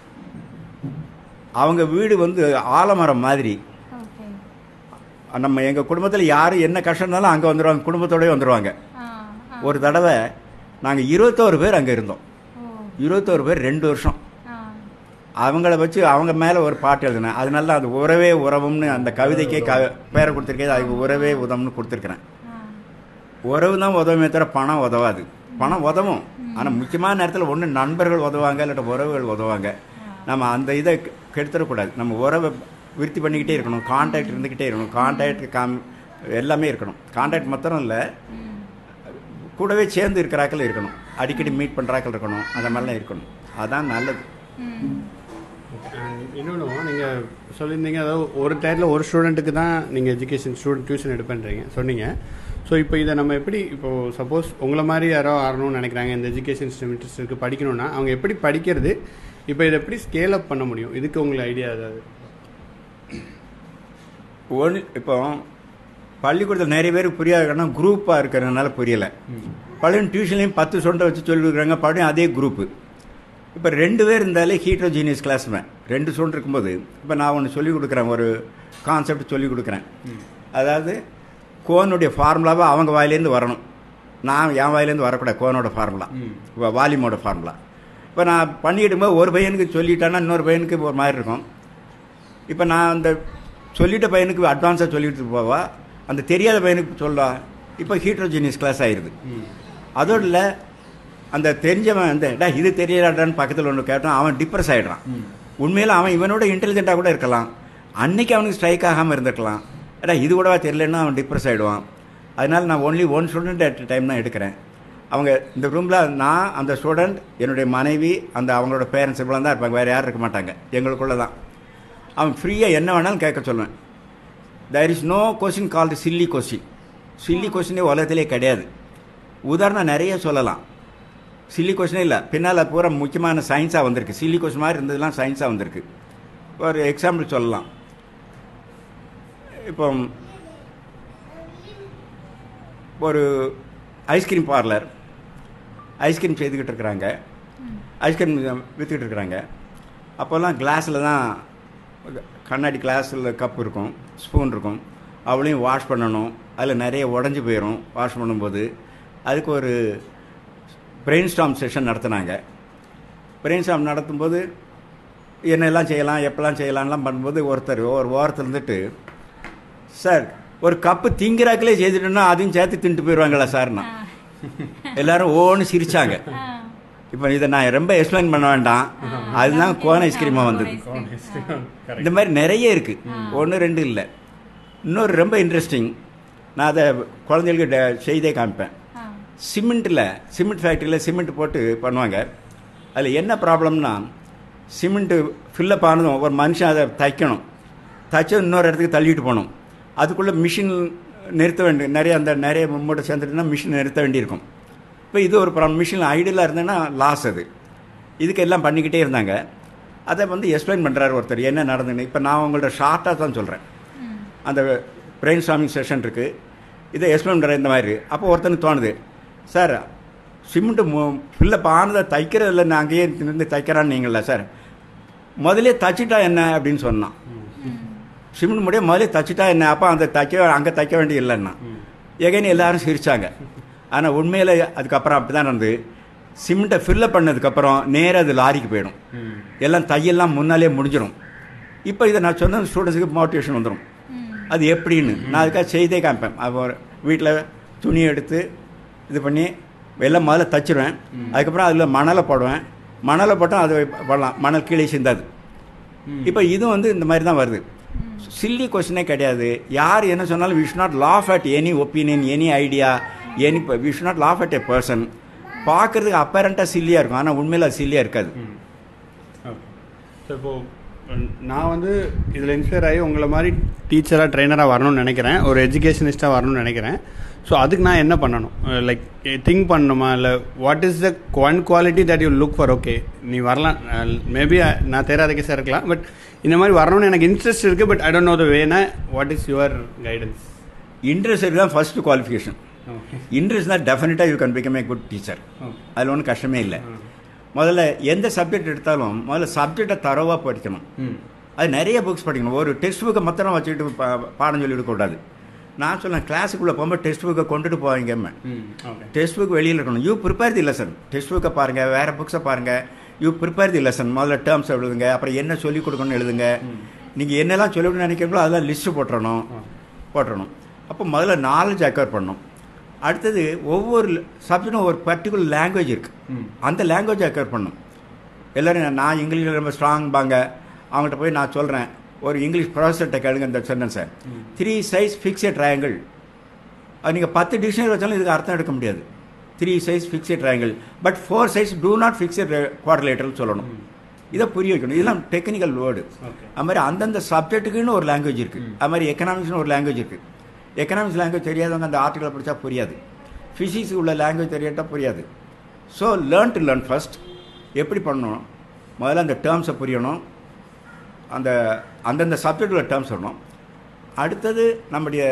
அவங்க வீடு வந்து ஆலமரம் மாதிரி ஓகே நம்ம எங்கள் குடும்பத்தில் யார் என்ன கஷ்டம் இருந்தாலும் அங்கே வந்துடுவாங்க குடும்பத்தோடய வந்துடுவாங்க ஆ ஆ ஒரு தடவை நாங்கள் இருபத்தோரு பேர் அங்கே இருந்தோம் ஓ இருபத்தோரு பேர் ரெண்டு வருஷம் ஆ அவங்கள வச்சு அவங்க மேலே ஒரு பாட்டு எழுதினேன் அதனால தான் அது உறவே உறவும்னு அந்த கவிதைக்கே க பேரை கொடுத்துருக்கேன் அதுக்கு உறவே உதவும்னு கொடுத்துருக்குறேன் ஆ உறவு தான் உதவுமே தவிர பணம் உதவாது பணம் உதவும் ஆனால் முக்கியமான நேரத்தில் ஒன்று நண்பர்கள் உதவாங்க இல்லாட்ட உறவுகள் உதவாங்க நம்ம அந்த இதை கெ- கெடுத்துடக்கூடாது நம்ம உறவை விருத்தி பண்ணிக்கிட்டே இருக்கணும் கான்டாக்ட் இருந்துக்கிட்டே இருக்கணும் கான்டாக்ட் காம் எல்லாமே இருக்கணும் கான்டாக்ட் மாத்திரம் இல்லை ம் கூடவே சேர்ந்து இருக்கிறாக்கள் இருக்கணும் அடிக்கடி மீட் பண்ணுறாக்கள் இருக்கணும் அந்த மாதிரிலாம் இருக்கணும் அதான் நல்லது ம் இன்னொன்று நீங்கள் சொல்லியிருந்தீங்க அதாவது ஒரு டயத்தில் ஒரு ஸ்டூடெண்ட்டுக்கு தான் நீங்கள் எஜுகேஷன் ஸ்டூடெண்ட் டியூஷன் எடுப்பேன்றீங்க சொன்னீங்க ஸோ இப்போ இதை நம்ம எப்படி இப்போது சப்போஸ் உங்களை மாதிரி யாரோ ஆறணும்னு நினைக்கிறாங்க இந்த எஜுகேஷன் சிஸ்டம் இன்ட்ரெஸ்ட் இருக்குது படிக்கணும்னா அவங்க எப்படி படிக்கிறது இப்போ இதை எப்படி ஸ்கேல் அப் பண்ண முடியும் இதுக்கு உங்களுக்கு ஐடியா ஏதாவது ஒன்று இப்போ பள்ளிக்கூடத்தில் நிறைய பேருக்கு புரியாதுன்னா குரூப்பாக இருக்கிறதுனால புரியலை பள்ளியும் டியூஷன்லையும் பத்து சொண்டை வச்சு சொல்லி கொடுக்குறாங்க பழையும் அதே குரூப்பு இப்போ ரெண்டு பேர் இருந்தாலே ஹீட்ரோஜீனியஸ் கிளாஸ்மேன் ரெண்டு சொண்டு இருக்கும்போது இப்போ நான் ஒன்று சொல்லிக் கொடுக்குறேன் ஒரு கான்செப்ட் சொல்லிக் கொடுக்குறேன் அதாவது கோனுடைய ஃபார்முலாவை அவங்க வாயிலேருந்து வரணும் நான் என் வாயிலேருந்து வரக்கூடாது கோனோட ஃபார்முலா ம். வால்யூமோட ஃபார்முலா இப்போ நான் பண்ணிக்கிட்டும்போது ஒரு பையனுக்கு சொல்லிட்டேன்னா இன்னொரு பையனுக்கு ஒரு மாதிரி இருக்கும் இப்போ நான் அந்த சொல்லிட்ட பையனுக்கு அட்வான்ஸாக சொல்லிட்டு போவா அந்த தெரியாத பையனுக்கு சொல்ல இப்போ ஹீட்ரோஜீனியஸ் கிளாஸ் ஆயிடுது ம். அதோடு இல்லை அந்த தெரிஞ்சவன் அந்த டா இது தெரியலாடான்னு பக்கத்தில் ஒன்று கேட்டான் அவன் டிப்ரெஸ் ஆகிடுறான் ம். உண்மையில் அவன் இவனோட இன்டெலிஜென்ட்டாக கூட இருக்கலாம் அன்னைக்கு அவனுக்கு ஸ்ட்ரைக் ஆகாமல் இருந்திருக்கலாம் ஏடா இது கூடவா தெரியலன்னா அவன் டிப்ரெஸ் ஆகிடுவான் அதனால நான் only one student at time தான் எடுக்கிறேன் அவங்க இந்த ரூமில் நான் அந்த ஸ்டூடெண்ட் என்னுடைய மனைவி அந்த அவங்களோட பேரண்ட்ஸ் இவ்வளோ தான் இருப்பாங்க வேறு யாரும் இருக்க மாட்டாங்க எங்களுக்குள்ள தான் அவன் ஃப்ரீயாக என்ன வேணாலும் கேட்க சொல்லுவேன் there is no question called silly question silly கொஸ்டினே உலகத்திலே கிடையாது உதாரணம் நிறைய சொல்லலாம் சில்லி கொஸ்டினே இல்லை பின்னால் பூரா முக்கியமான சயின்ஸாக வந்திருக்கு சில்லி கொஸ்டின் மாதிரி இருந்ததுலாம் சயின்ஸாக வந்திருக்கு ஒரு எக்ஸாம்பிள் சொல்லலாம் இப்போ ஒரு ஐஸ்கிரீம் பார்லர் ஐஸ்கிரீம் செய்துக்கிட்டு இருக்கிறாங்க ஐஸ்கிரீம் விற்றுக்கிட்டு இருக்கிறாங்க அப்போல்லாம் கிளாஸில் தான் கண்ணாடி கிளாஸில் கப் இருக்கும் ஸ்பூன் இருக்கும் அவளையும் வாஷ் பண்ணணும் அதில் நிறைய உடஞ்சி போயிடும் வாஷ் பண்ணும்போது அதுக்கு ஒரு பிரெயின் ஸ்டாம் செஷன் நடத்துனாங்க பிரெயின் ஸ்டாம் நடத்தும்போது என்னெல்லாம் செய்யலாம் எப்பெல்லாம் செய்யலாம்லாம் பண்ணும்போது ஒருத்தர் ஒரு ஓரத்தில் இருந்துட்டு சார் ஒரு கப்பு திங்கிறாக்கிலே செய்துட்டோம்னா அதையும் சேர்த்து தின்ட்டு போயிடுவாங்களா சார்னா எல்லாரும் ஓன்னு சிரிச்சாங்க இப்போ இதை நான் ரொம்ப எக்ஸ்பிளைன் பண்ண வேண்டாம் அதுதான் கோன் ஐஸ்கிரீமாக வந்தது Correct. இந்த மாதிரி நிறைய இருக்கு ஒன்று ரெண்டு இல்லை இன்னொரு ரொம்ப இன்ட்ரெஸ்டிங் நான் அதை குழந்தைகளுக்கு டெ- செய்தே காமிப்பேன் சிமெண்ட்டில் சிமெண்ட் ஃபேக்ட்ரியில் சிமெண்ட் போட்டு பண்ணுவாங்க அதில் என்ன ப்ராப்ளம்னா சிமெண்ட்டு ஃபில்லப் ஆனதும் ஒரு மனுஷன் அதை தைக்கணும் தைச்சு இன்னொரு இடத்துக்கு தள்ளிட்டு போகணும் அதுக்குள்ளே மிஷின் நிறுத்த வேண்டிய நிறைய அந்த நிறைய மூட்டை சேர்ந்துட்டுனா மிஷின் நிறுத்த வேண்டியிருக்கும் இப்போ இது ஒரு ப்ராப்ளம் மிஷின் ஐடியலாக இருந்ததுன்னா லாஸ் அது இதுக்கு எல்லாம் பண்ணிக்கிட்டே இருந்தாங்க அதை வந்து எக்ஸ்பிளைன் பண்ணுறாரு ஒருத்தர் என்ன நடந்துன்னு இப்போ நான் உங்கள்ட்ட ஷார்ட்டாக தான் சொல்கிறேன் அந்த பிரெயின் ஸ்டாமிங் செஷன் இருக்குது இதை எக்ஸ்பிளைன் பண்ணுற இந்த மாதிரி அப்போ ஒருத்தனுக்கு தோணுது சார் சிமெண்ட்டு ஃபில்லப் ஆனதை தைக்கிறதில்ல நான் அங்கேயே நின்று தைக்கிறான்னு நீங்களா சார் முதல்ல தச்சிட்டா என்ன அப்படின்னு சொன்னான் சிமெண்ட் முடிய முதல்ல தச்சிட்டா என்ன அப்போ அந்த தைக்க அங்கே தைக்க வேண்டிய இல்லைன்னா எகைன் எல்லாரும் சிரிச்சாங்க ஆனால் உண்மையில் அதுக்கப்புறம் அப்படி தான் நடந்து சிமெண்ட்டை ஃபில்லப் பண்ணதுக்கப்புறம் நேராக அது லாரிக்கு போயிடும் ம். எல்லாம் தையெல்லாம் முன்னாலே முடிஞ்சிடும் இப்போ இதை நான் சொன்ன ஸ்டூடெண்ட்ஸுக்கு மோட்டிவேஷன் வந்துடும் அது எப்படின்னு நான் அதுக்காக செய்தே காமிப்பேன் அவர் வீட்டில் துணி எடுத்து இது பண்ணி எல்லாம் முதல்ல தச்சிருவேன் அதுக்கப்புறம் அதில் மணலை போடுவேன் மணலை போட்டால் அது பண்ணலாம் மணல் கீழே சிந்தாது ம். இப்போ இதுவும் வந்து இந்த மாதிரி தான் வருது சில்லி கொஸ்டினே கிடையாது யார் என்ன சொன்னாலும் we should not laugh at any opinion any idea any we should not laugh at a person பார்க்கறதுக்கு அப்பேரண்ட்டாக சில்லியாக இருக்கும் ஆனால் உண்மையில் அது சில்லியாக இருக்காது ம். ஓகே ஸோ இப்போ ம், நான் வந்து இதில் இன்ஸ்பயர் ஆகி உங்களை மாதிரி டீச்சராக ட்ரைனராக வரணும்னு நினைக்கிறேன் ஒரு எஜுகேஷனிஸ்ட்டாக வரணும்னு நினைக்கிறேன் ஸோ அதுக்கு நான் என்ன பண்ணணும் லைக் திங்க் பண்ணணுமா இல்லை what is the one quality that you look for okay நீ வரலாம் மேபி நான் தெரியாத கேஸாக இருக்கலாம் பட் இந்த மாதிரி வரணும்னு எனக்கு இன்ட்ரெஸ்ட் இருக்குது but I don't know the வேனா what is your guidance interest தான் ஃபர்ஸ்ட் குவாலிஃபிகேஷன் ஓகே இன்ட்ரெஸ்ட் தான் டெஃபினட்டாக you can become a good teacher okay அதில் ஒன்றும் கஷ்டமே இல்லை முதல்ல எந்த சப்ஜெக்ட் எடுத்தாலும் முதல்ல சப்ஜெக்டை தரவாக படிக்கணும் ம் அது நிறைய புக்ஸ் படிக்கணும் ஒரு டெக்ஸ்ட் புக்கை மாத்திரம் வச்சுக்கிட்டு பா- பாடம் சொல்லி கூடாது நான் சொன்னேன் கிளாஸுக்குள்ளே போகும்போது டெக்ஸ்ட் புக்கை கொண்டுட்டு போவாங்க ம் ஓகே டெக்ஸ்ட் புக் வெளியில் இருக்கணும் you prepare the lesson text புக்கை பாருங்கள் வேறு புக்ஸை பாருங்கள் யூ ப்ரிப்பேர் தி லெசன் முதல்ல டேர்ம்ஸ் எழுதுங்க அப்புறம் என்ன சொல்லிக் கொடுக்கணும்னு எழுதுங்க நீங்கள் என்னெல்லாம் சொல்லணும்னு நினைக்கிறீங்களோ அதெல்லாம் லிஸ்ட்டு போட்டுறணும் போட்டுறணும் அப்போ முதல்ல நாலேஜ் அக்வயர் பண்ணணும் அடுத்தது ஒவ்வொரு சப்ஜெக்டும் ஒரு பர்டிகுலர் லாங்குவேஜ் இருக்குது ம் அந்த லாங்குவேஜ் அக்வயர் பண்ணணும் எல்லோரும் நான் இங்கிலீஷில் ரொம்ப ஸ்ட்ராங் பாங்க அவங்கள்ட்ட போய் நான் சொல்கிறேன் ஒரு இங்கிலீஷ் ப்ரொஃபஸர்கிட்ட கேளுங்க இந்த சென்டென்ஸை த்ரீ சைஸ் ஃபிக்ஸட் ட்ரையாங்கிள் அது நீங்கள் பத்து டிக்ஷனரி வச்சாலும் இதுக்கு அர்த்தம் எடுக்க முடியாது three size fixed triangle but four size two not fixed குவாட்ரலேட்டர்னு சொல்லணும் இதை புரிய வைக்கணும் இதெல்லாம் டெக்னிக்கல் வேர்டு ஓகே அது மாதிரி அந்தந்த சப்ஜெக்ட்டுக்குன்னு ஒரு லாங்குவேஜ் இருக்குது அது மாதிரி எக்கனாமிக்ஸ்னு ஒரு லாங்குவேஜ் இருக்குது எக்கனாமிக்ஸ் லாங்குவேஜ் தெரியாதவங்க அந்த ஆர்டிக்கலை படித்தா புரியாது ஃபிசிக்ஸ் உள்ள லாங்குவேஜ் தெரியாட்டா புரியாது so learn to learn first எப்படி பண்ணணும் முதல்ல அந்த டேர்ம்ஸை புரியணும் அந்த அந்தந்த சப்ஜெக்டில் டேர்ம்ஸ் வரணும் அடுத்தது நம்முடைய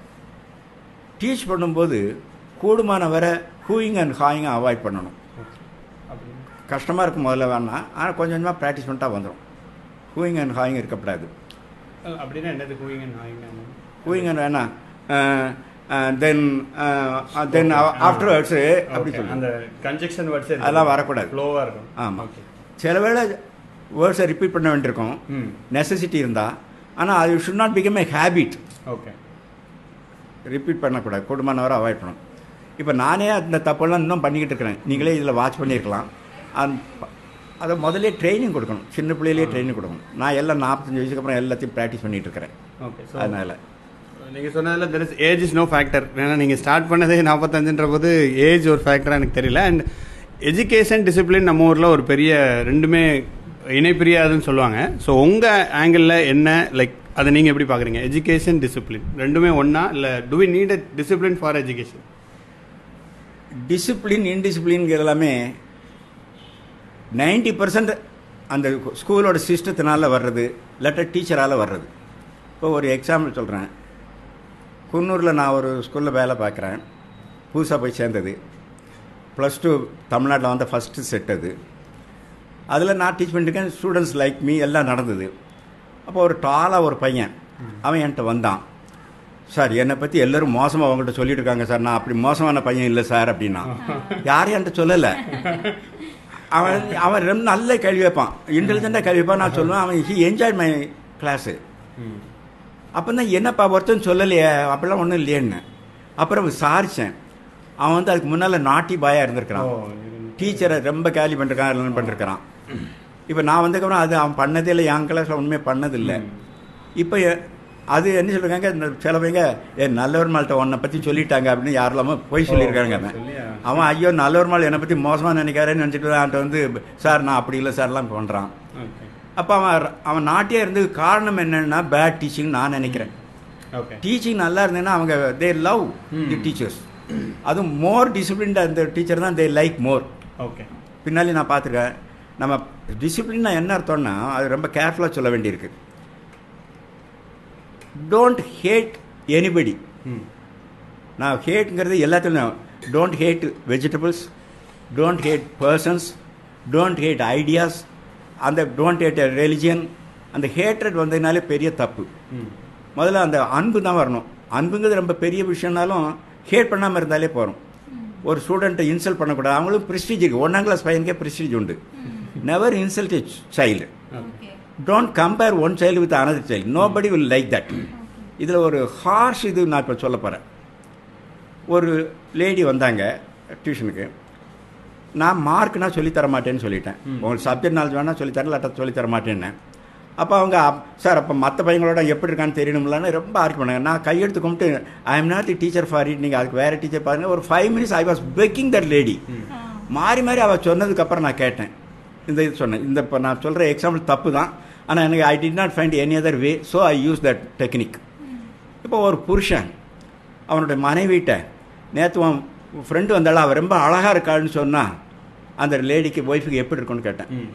டீச் பண்ணும்போது கூடுமான வரை ஹூயிங் அண்ட் ஹாயிங் அவாய்ட் பண்ணணும் அப்படின்னு கஷ்டமாக இருக்கும் முதல்ல வேணாம் ஆனால் கொஞ்சம் கொஞ்சமாக ப்ராக்டிஸ் பண்ணிட்டா வந்துடும் ஹூயிங் அண்ட் ஹாயிங் இருக்கக்கூடாது அப்படின்னா என்னது hooing and hawing hooing and வேணாம் அஹ், தென் தென் ஆஃப்டர்வர்ட்ஸு அப்படி Okay. சொல்லு அந்த கன்ஜெக்ஷன் வேர்ட்ஸ் அதெல்லாம் வரக்கூடாது. ஃப்ளோவா இருக்கும் ஆமாம் Okay. சில வேளை வேர்ட்ஸை ரிப்பீட் பண்ண வேண்டியிருக்கும் ம் நெசசிட்டி இருந்தால் ஆனால் அது should not become a habit okay repeat பண்ணக்கூடாது கூடுமானவரை அவாய்ட் பண்ணணும் இப்போ நானே அந்த தப்பெல்லாம் இன்னும் பண்ணிக்கிட்டு இருக்கிறேன் நீங்களே இதில் வாட்ச் பண்ணியிருக்கலாம் அந்த அதை முதல்ல ட்ரைனிங் கொடுக்கணும் சின்ன பிள்ளையிலேயே ட்ரைனிங் கொடுக்கணும் நான் எல்லாம் நாற்பத்தஞ்சு வயசுக்கு அப்புறம் எல்லாத்தையும் ப்ராக்டிஸ் பண்ணிட்டு இருக்கிறேன் ஓகே ஸோ அதனால நீங்க சொன்னதுல there is age is no factor ஏன்னா நீங்க ஸ்டார்ட் பண்ணதே நாற்பத்தஞ்சுன்ற போது ஏஜ் ஒரு ஃபேக்டரா எனக்கு தெரியல அண்ட் எஜுகேஷன் டிசிப்ளின் நம்ம ஊர்ல ஒரு பெரிய ரெண்டுமே இணைப்பிரியாதுன்னு சொல்லுவாங்க ஸோ உங்க ஆங்கிளில் என்ன லைக் அதை நீங்க எப்படி பாக்குறீங்க எஜுகேஷன் டிசிப்ளின் ரெண்டுமே ஒண்ணா இல்ல do we need a discipline for education discipline இன்டிசிப்ளின்ங்கிறது எல்லாமே நைன்டி பர்சன்ட் அந்த ஸ்கூலோட சிஸ்டத்தினால வர்றது இல்லாட்டா டீச்சரால் வர்றது இப்போ ஒரு எக்ஸாம்பிள் சொல்கிறேன் குன்னூரில் நான் ஒரு ஸ்கூலில் வேலை பார்க்குறேன் புதுசாக போய் சேர்ந்தது ப்ளஸ் டூ தமிழ்நாட்டில் வந்த ஃபஸ்ட்டு செட் அது அதில் நான் டீச் பண்ணியிருக்கேன் ஸ்டூடெண்ட்ஸ் லைக் மீ எல்லாம் நடந்தது அப்போ ஒரு டாலாக ஒரு பையன் அவன் என்கிட்ட வந்தான் சார் என்னை பற்றி எல்லாரும் மோசமாக அவங்கள்ட்ட சொல்லிட்டு இருக்காங்க சார் நான் அப்படி மோசமான பையன் இல்லை சார் அப்படின்னா யாரும் என்கிட்ட சொல்லலை அவன் அவன் ரொம்ப நல்ல கேள்வி வைப்பான் இன்டெலிஜென்ட்டாக கேள்வி வைப்பான் நான் சொல்லுவேன் அவன் ஹி என்ஜாய் மை கிளாஸு அப்போ தான் என்னப்பா ஒருத்தன் சொல்லலையே அப்படிலாம் ஒன்றும் இல்லையேன்னு அப்புறம் விசாரித்தேன் அவன் வந்து அதுக்கு முன்னால் நாட்டி பாயாக இருந்திருக்கிறான் டீச்சரை ரொம்ப கேலி பண்ணிருக்கான் எல்லாம் பண்ணிருக்கிறான் இப்போ நான் வந்ததுக்கப்புறம் அது அவன் பண்ணதே இல்லை என் கிளாஸில் ஒன்றுமே பண்ணதில்லை இப்போ எ- அது என்ன சொல்லிருக்காங்க இந்த சிலவங்க ஏ நல்லவர் மால்கிட்ட உன்னை பற்றி சொல்லிட்டாங்க அப்படின்னு யாரெல்லாமோ போய் சொல்லியிருக்காங்க அவன் சொல்லியா? அவன் ஐயோ நல்லவர் மால் என்னை பற்றி மோசமாக நினைக்காருன்னு நினச்சிட்டு அவன்கிட்ட வந்து சார் நான் அப்படி இல்லை சார்லாம் பண்ணுறான் ஓகே அப்போ அவன் அவன் நாட்டியே இருந்தது காரணம் என்னன்னா பேட் டீச்சிங் நான் நினைக்கிறேன் ஓகே டீச்சிங் நல்லா இருந்ததுன்னா அவங்க தே லவ் தி டீச்சர்ஸ் அதுவும் மோர் டிசிப்ளின்ட் அந்த டீச்சர் தான் தே லைக் மோர் ஓகே பின்னாடி நான் பார்த்துருக்கேன் நம்ம டிசிப்ளின்னா என்ன அர்த்தம்னா அது ரொம்ப கேர்ஃபுல்லாக சொல்ல வேண்டியிருக்கு டோன்ட் ஹேட் எனிபடி ம் நான் ஹேட்ங்கிறது எல்லாத்துலையும் don't hate vegetables don't hate persons don't hate ideas அந்த டோன்ட் ஹேட் ரெலிஜியன் அந்த ஹேட்ரட் வந்ததுனாலே பெரிய தப்பு ம் முதல்ல அந்த அன்பு தான் வரணும் அன்புங்கிறது ரொம்ப பெரிய விஷயம்னாலும் ஹேட் பண்ணாமல் இருந்தாலே போகிறோம் ஒரு ஸ்டூடெண்ட்டை இன்சல்ட் பண்ணக்கூடாது அவங்களும் ப்ரெஸ்டீஜ் இருக்குது ஒன்றாம் கிளாஸ் பையனுக்கே ப்ரெஸ்டீஜ் உண்டு never insult a child okay don't compare one child with another child nobody will like that இதில் ஒரு ஹார்ஷ் இது நான் இப்போ சொல்ல போகிறேன் ஒரு லேடி வந்தாங்க டியூஷனுக்கு நான் மார்க்னா சொல்லித்தர மாட்டேன்னு சொல்லிட்டேன் உங்களுக்கு சப்ஜெக்ட் நாலேஜ் வேணால் சொல்லித்தரேன் இல்லாட்டா சொல்லித்தர மாட்டேன்னு அப்போ அவங்க அப்- சார் அப்போ மற்ற பையங்களோட எப்படி இருக்கான்னு தெரியணும்லான்னு ரொம்ப ஆர்க் பண்ணாங்க நான் கையெடுத்து கும்பிட்டு I am not the teacher for it நீங்கள் அதுக்கு வேறு டீச்சர் பாருங்க ஒரு five minutes I was begging that lady மாறி மாறி அவள் சொன்னதுக்கப்புறம் நான் கேட்டேன் இந்த இது சொன்னேன் இந்த இப்போ நான் சொல்கிற எக்ஸாம்பிள் தப்பு தான் ஆனால் எனக்கு I did not find any other way so I use that technique இப்போ ஒரு புருஷன் அவனுடைய மனைவிட்ட நேற்று உன் ஃப்ரெண்டு வந்தாலும் அவள் ரொம்ப அழகாக இருக்காள்னு சொன்னால் அந்த லேடிக்கு ஒய்ஃபுக்கு எப்படி இருக்கும்னு கேட்டேன் ம்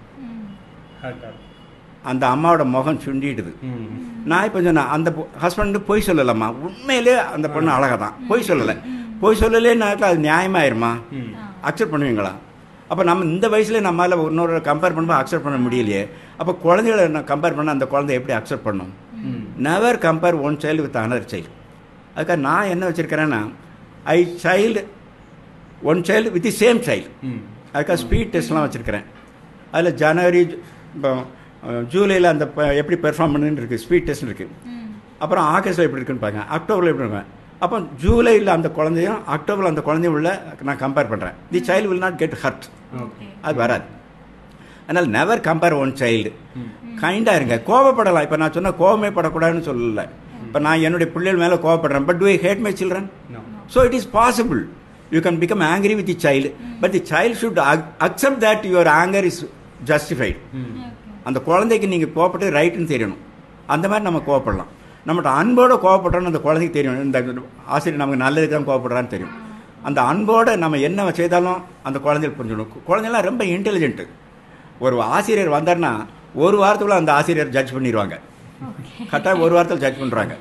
ஹார்ட் அந்த அம்மாவோட முகம் சுண்டிடுது ம் நான் இப்போ சொன்னேன் அந்த ஹஸ்பண்டு பொய் சொல்லலம்மா உண்மையிலே அந்த பொண்ணு அழகாக தான் பொய் சொல்லலை பொய் சொல்லலேன்னாக்கா அது நியாயமாயிருமா ம் அக்செப்ட் பண்ணுவீங்களா அப்போ நம்ம இந்த வயசுல நம்மளால் இன்னொரு கம்பேர் பண்ணும்போது அக்செப்ட் பண்ண முடியலையே அப்போ குழந்தைகளை நான் கம்பேர் பண்ண அந்த குழந்தை எப்படி அக்செப்ட் பண்ணும் ம் never compare one child with another child அதுக்காக நான் என்ன வச்சுருக்கிறேன்னா I child one child with the same child ம் அதுக்காக ஸ்பீட் டெஸ்ட்லாம் வச்சுருக்கிறேன் அதில் ஜனவரி இப்போ ஜூலையில் அந்த ப- எப்படி பெர்ஃபார்ம் பண்ணுன்னு இருக்குது ஸ்பீட் டெஸ்ட் இருக்குது அப்புறம் ஆகஸ்ட்டில் எப்படி இருக்குன்னு பாருங்க அக்டோபரில் எப்படி இருக்கும் அப்போ ஜூலையில் அந்த குழந்தையும் அக்டோபரில் அந்த குழந்தையும் உள்ள நான் கம்பேர் பண்ணுறேன் the child will not get hurt okay அது வராது அதனால் நெவர் கம்பேர் ஒன் சைல்டு கைண்டாக இருங்க கோவப்படலாம் இப்போ நான் சொன்ன கோவமே படக்கூடாதுன்னு சொல்லலை இப்போ நான் என்னுடைய பிள்ளைகள் மேலே கோவப்படுறேன் but do I hate my children no So it is possible. You can become angry with the child, but the child should ac- accept that your anger is justified. ம் அந்த குழந்தைக்கு நீங்கள் கோவப்பட்டு ரைட்டுன்னு தெரியணும் அந்த மாதிரி நம்ம கோவப்படலாம் நம்மகிட்ட அன்போட கோவப்படுறோன்னு அந்த குழந்தைக்கு தெரியும் இந்த ஆசிரியர் நமக்கு நல்லதுக்கு தான் கோவப்படுறான்னு தெரியும் அந்த அன்போட நம்ம என்ன செய்தாலும் அந்த குழந்தைகள் புரிஞ்சிடும் குழந்தைலாம் ரொம்ப இன்டெலிஜென்ட்டு ஒரு ஆசிரியர் வந்தார்னா ஒரு வாரத்துக்குள்ள அந்த ஆசிரியர் ஜட்ஜ் பண்ணிடுவாங்க கரெக்டாக ஒரு வாரத்தில் ஜட்ஜ் பண்ணுறாங்க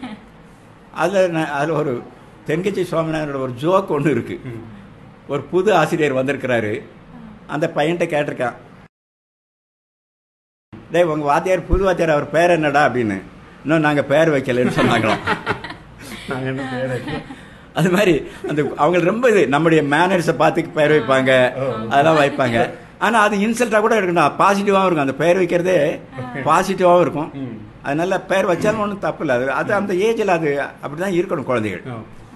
அதில் அதில் ஒரு தென்கட்சி சுவாமிநாதனோட ஒரு ஜோக் ஒன்று இருக்குது ம் ஒரு புது ஆசிரியர் வந்திருக்கிறாரு அந்த பையன்கிட்ட கேட்டிருக்கான் டேய் உங்கள் வாத்தியார் புது வாத்தியார் அவர் பேர் என்னடா அப்படின்னு இன்னும் நாங்கள் பேர் வைக்கலைன்னு சொன்னாங்களாம் நாங்கள் என்ன பேர் வைக்கிறோம் அது மாதிரி அந்த அவங்க ரொம்ப இது நம்முடைய மேனர்ஸை பார்த்து பெயர் வைப்பாங்க அதெல்லாம் வைப்பாங்க ஆனா அது இன்சல்ட்டாக கூட இருக்கணும் பாசிட்டிவாகவும் இருக்கும் அந்த பெயர் வைக்கிறதே பாசிட்டிவாகவும் இருக்கும் அதனால பெயர் வச்சாலும் ஒன்றும் தப்பு இல்லை அது அது அந்த ஏஜில் அது அப்படிதான் இருக்கணும் குழந்தைகள்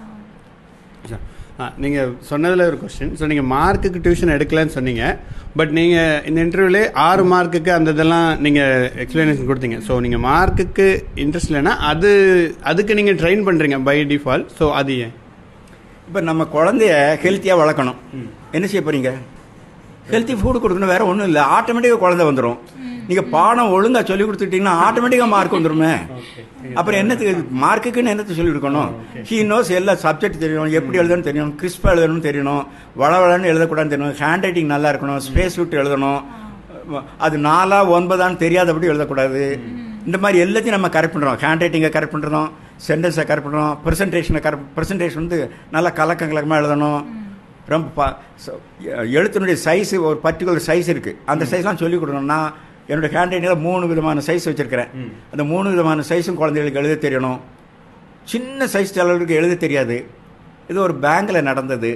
நீங்கள் சொன்னதில் ஒரு கொஸ்டின் ஸோ நீங்கள் மார்க்குக்கு டியூஷன் எடுக்கலன்னு சொன்னீங்க பட் நீங்கள் இந்த இன்டர்வியூலே ஆறு மார்க்குக்கு அந்த இதெல்லாம் நீங்கள் எக்ஸ்பிளனேஷன் கொடுத்தீங்க ஸோ நீங்கள் மார்க்குக்கு இன்ட்ரெஸ்ட் இல்லைன்னா அது அதுக்கு நீங்கள் ட்ரெயின் பண்ணுறீங்க பை டிஃபால்ட் ஸோ அது ஏன் இப்போ நம்ம குழந்தைய ஹெல்த்தியாக வளர்க்கணும் என்ன செய்ய போறீங்க ஹெல்த்தி ஃபுட் கொடுக்கணும் வேற ஒன்றும் இல்லை ஆட்டோமேட்டிக்காக குழந்தை வந்துடும் நீங்கள் பாடம் ஒழுங்காக சொல்லி கொடுத்துட்டீங்கன்னா ஆட்டோமேட்டிக்காக மார்க் வந்துருமே அப்புறம் என்னத்துக்கு மார்க்குக்குன்னு என்னத்தை சொல்லி கொடுக்கணும் ஹீ நோஸ் எல்லா சப்ஜெக்ட் தெரியணும் எப்படி எழுதணும்னு தெரியணும் கிறிஸ்பாக எழுதணும்னு தெரியணும் வளவளன்னு எழுதக்கூடாதுன்னு தெரியணும் ஹேண்ட் ரைட்டிங் நல்லா இருக்கணும் ஸ்பேஸ் விட்டு எழுதணும் அது நாலா ஒன்பதான்னு தெரியாதபடி எழுதக்கூடாது இந்த மாதிரி எல்லாத்தையும் நம்ம கரெக்ட் பண்ணுறோம் ஹேண்ட் ரைட்டிங்கை கரெக்ட் பண்ணுறோம் சென்டென்ஸை கரெக்ட் பண்ணுறோம் ப்ரெசன்டேஷனை கரெக்ட் ப்ரெசன்டேஷன் வந்து நல்லா கலக்கம் கலக்கமாக எழுதணும் ரொம்ப பா ச- எழுத்தினுடைய சைஸ் ஒரு பர்டிகுலர் சைஸ் இருக்குது அந்த சைஸ்லாம் சொல்லிக் கொடுக்கணும் நான் என்னோட ஹேண்ட் ரைட்டிங்கில் மூணு விதமான சைஸ் வச்சுருக்கிறேன் அந்த மூணு விதமான சைஸும் குழந்தைகளுக்கு எழுத தெரியணும் சின்ன சைஸ் அளவுக்கு எழுத தெரியாது இது ஒரு பேங்க்கில் நடந்தது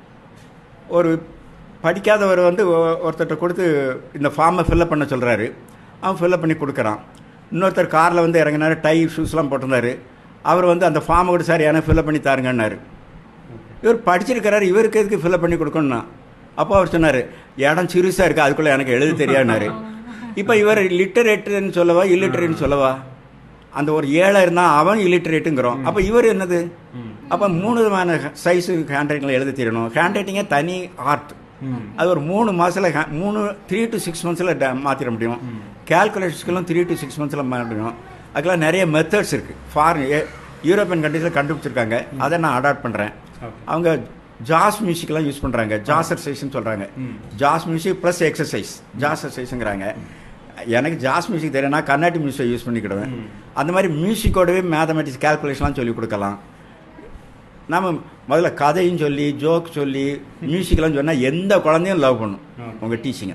ஒரு படிக்காதவர் வந்து ஒ- ஒருத்தர்கிட்ட கொடுத்து இந்த ஃபார்மை ஃபில்அப் பண்ண சொல்கிறாரு அவன் ஃபில்அப் பண்ணி கொடுக்குறான் இன்னொருத்தர் காரில் வந்து இறங்கினாரு டை ஷூஸ்லாம் போட்டிருந்தாரு அவர் வந்து அந்த ஃபார்மை கூட சார் எனக்கு ஃபில்அப் பண்ணி தாருங்கன்னாரு இவர் படிச்சிருக்கிறாரு இவருக்கு எதுக்கு ஃபில்அப் பண்ணி கொடுக்கணும்னா அப்போ அவர் சொன்னார் இடம் சிறுசாக இருக்குது அதுக்குள்ளே எனக்கு எழுத தெரியாதுனாரு இப்போ இவர் லிட்டரேட்டுன்னு சொல்லவா இல்லிட்டரேட்னு சொல்லவா அந்த ஒரு ஏழை இருந்தால் அவன் இல்லிட்டரேட்டுங்கிறோம் அப்போ இவர் என்னது அப்போ மூணு விதமான சைஸு ஹேண்ட் ரைட்டிங்கில் எழுத தெரியணும் ஹேண்ட் ரைட்டிங்கே தனி ஆர்ட் அது ஒரு மூணு மாதத்தில் மூணு த்ரீ டு சிக்ஸ் மந்த்ஸில் மாற்றிட முடியும் கேல்குலேஷன்ஸ்க்கெல்லாம் த்ரீ டு சிக்ஸ் மந்த்ஸில் மாற்ற முடியும் அதுக்கெல்லாம் நிறைய மெத்தட்ஸ் இருக்குது ஃபாரின் யூரோப்பியன் கண்ட்ரீஸில் கண்டுபிடிச்சிருக்காங்க அதை நான் அடாப்ட் பண்ணுறேன் அவங்க ஜாஸ் மியூசிக்லாம் யூஸ் பண்ணுறாங்க ஜாஸ் எக்ஸசைஸ்னு சொல்கிறாங்க jazz music plus exercise jazz எக்ஸசைஸுங்கிறாங்க எனக்கு ஜாஸ் மியூசிக் தெரியும் நான் கர்நாடிக் மியூசிக் யூஸ் பண்ணிக்கிடுவேன் அந்த மாதிரி மியூசிக்கோடவே மேத்தமெட்டிக்ஸ் கேல்குலேஷன்லாம் சொல்லி கொடுக்கலாம் நாம முதல்ல கதையும் சொல்லி ஜோக் சொல்லி மியூசிக்லாம் சொன்னால் எந்த குழந்தையும் லவ் பண்ணும் உங்கள் டீச்சிங்கை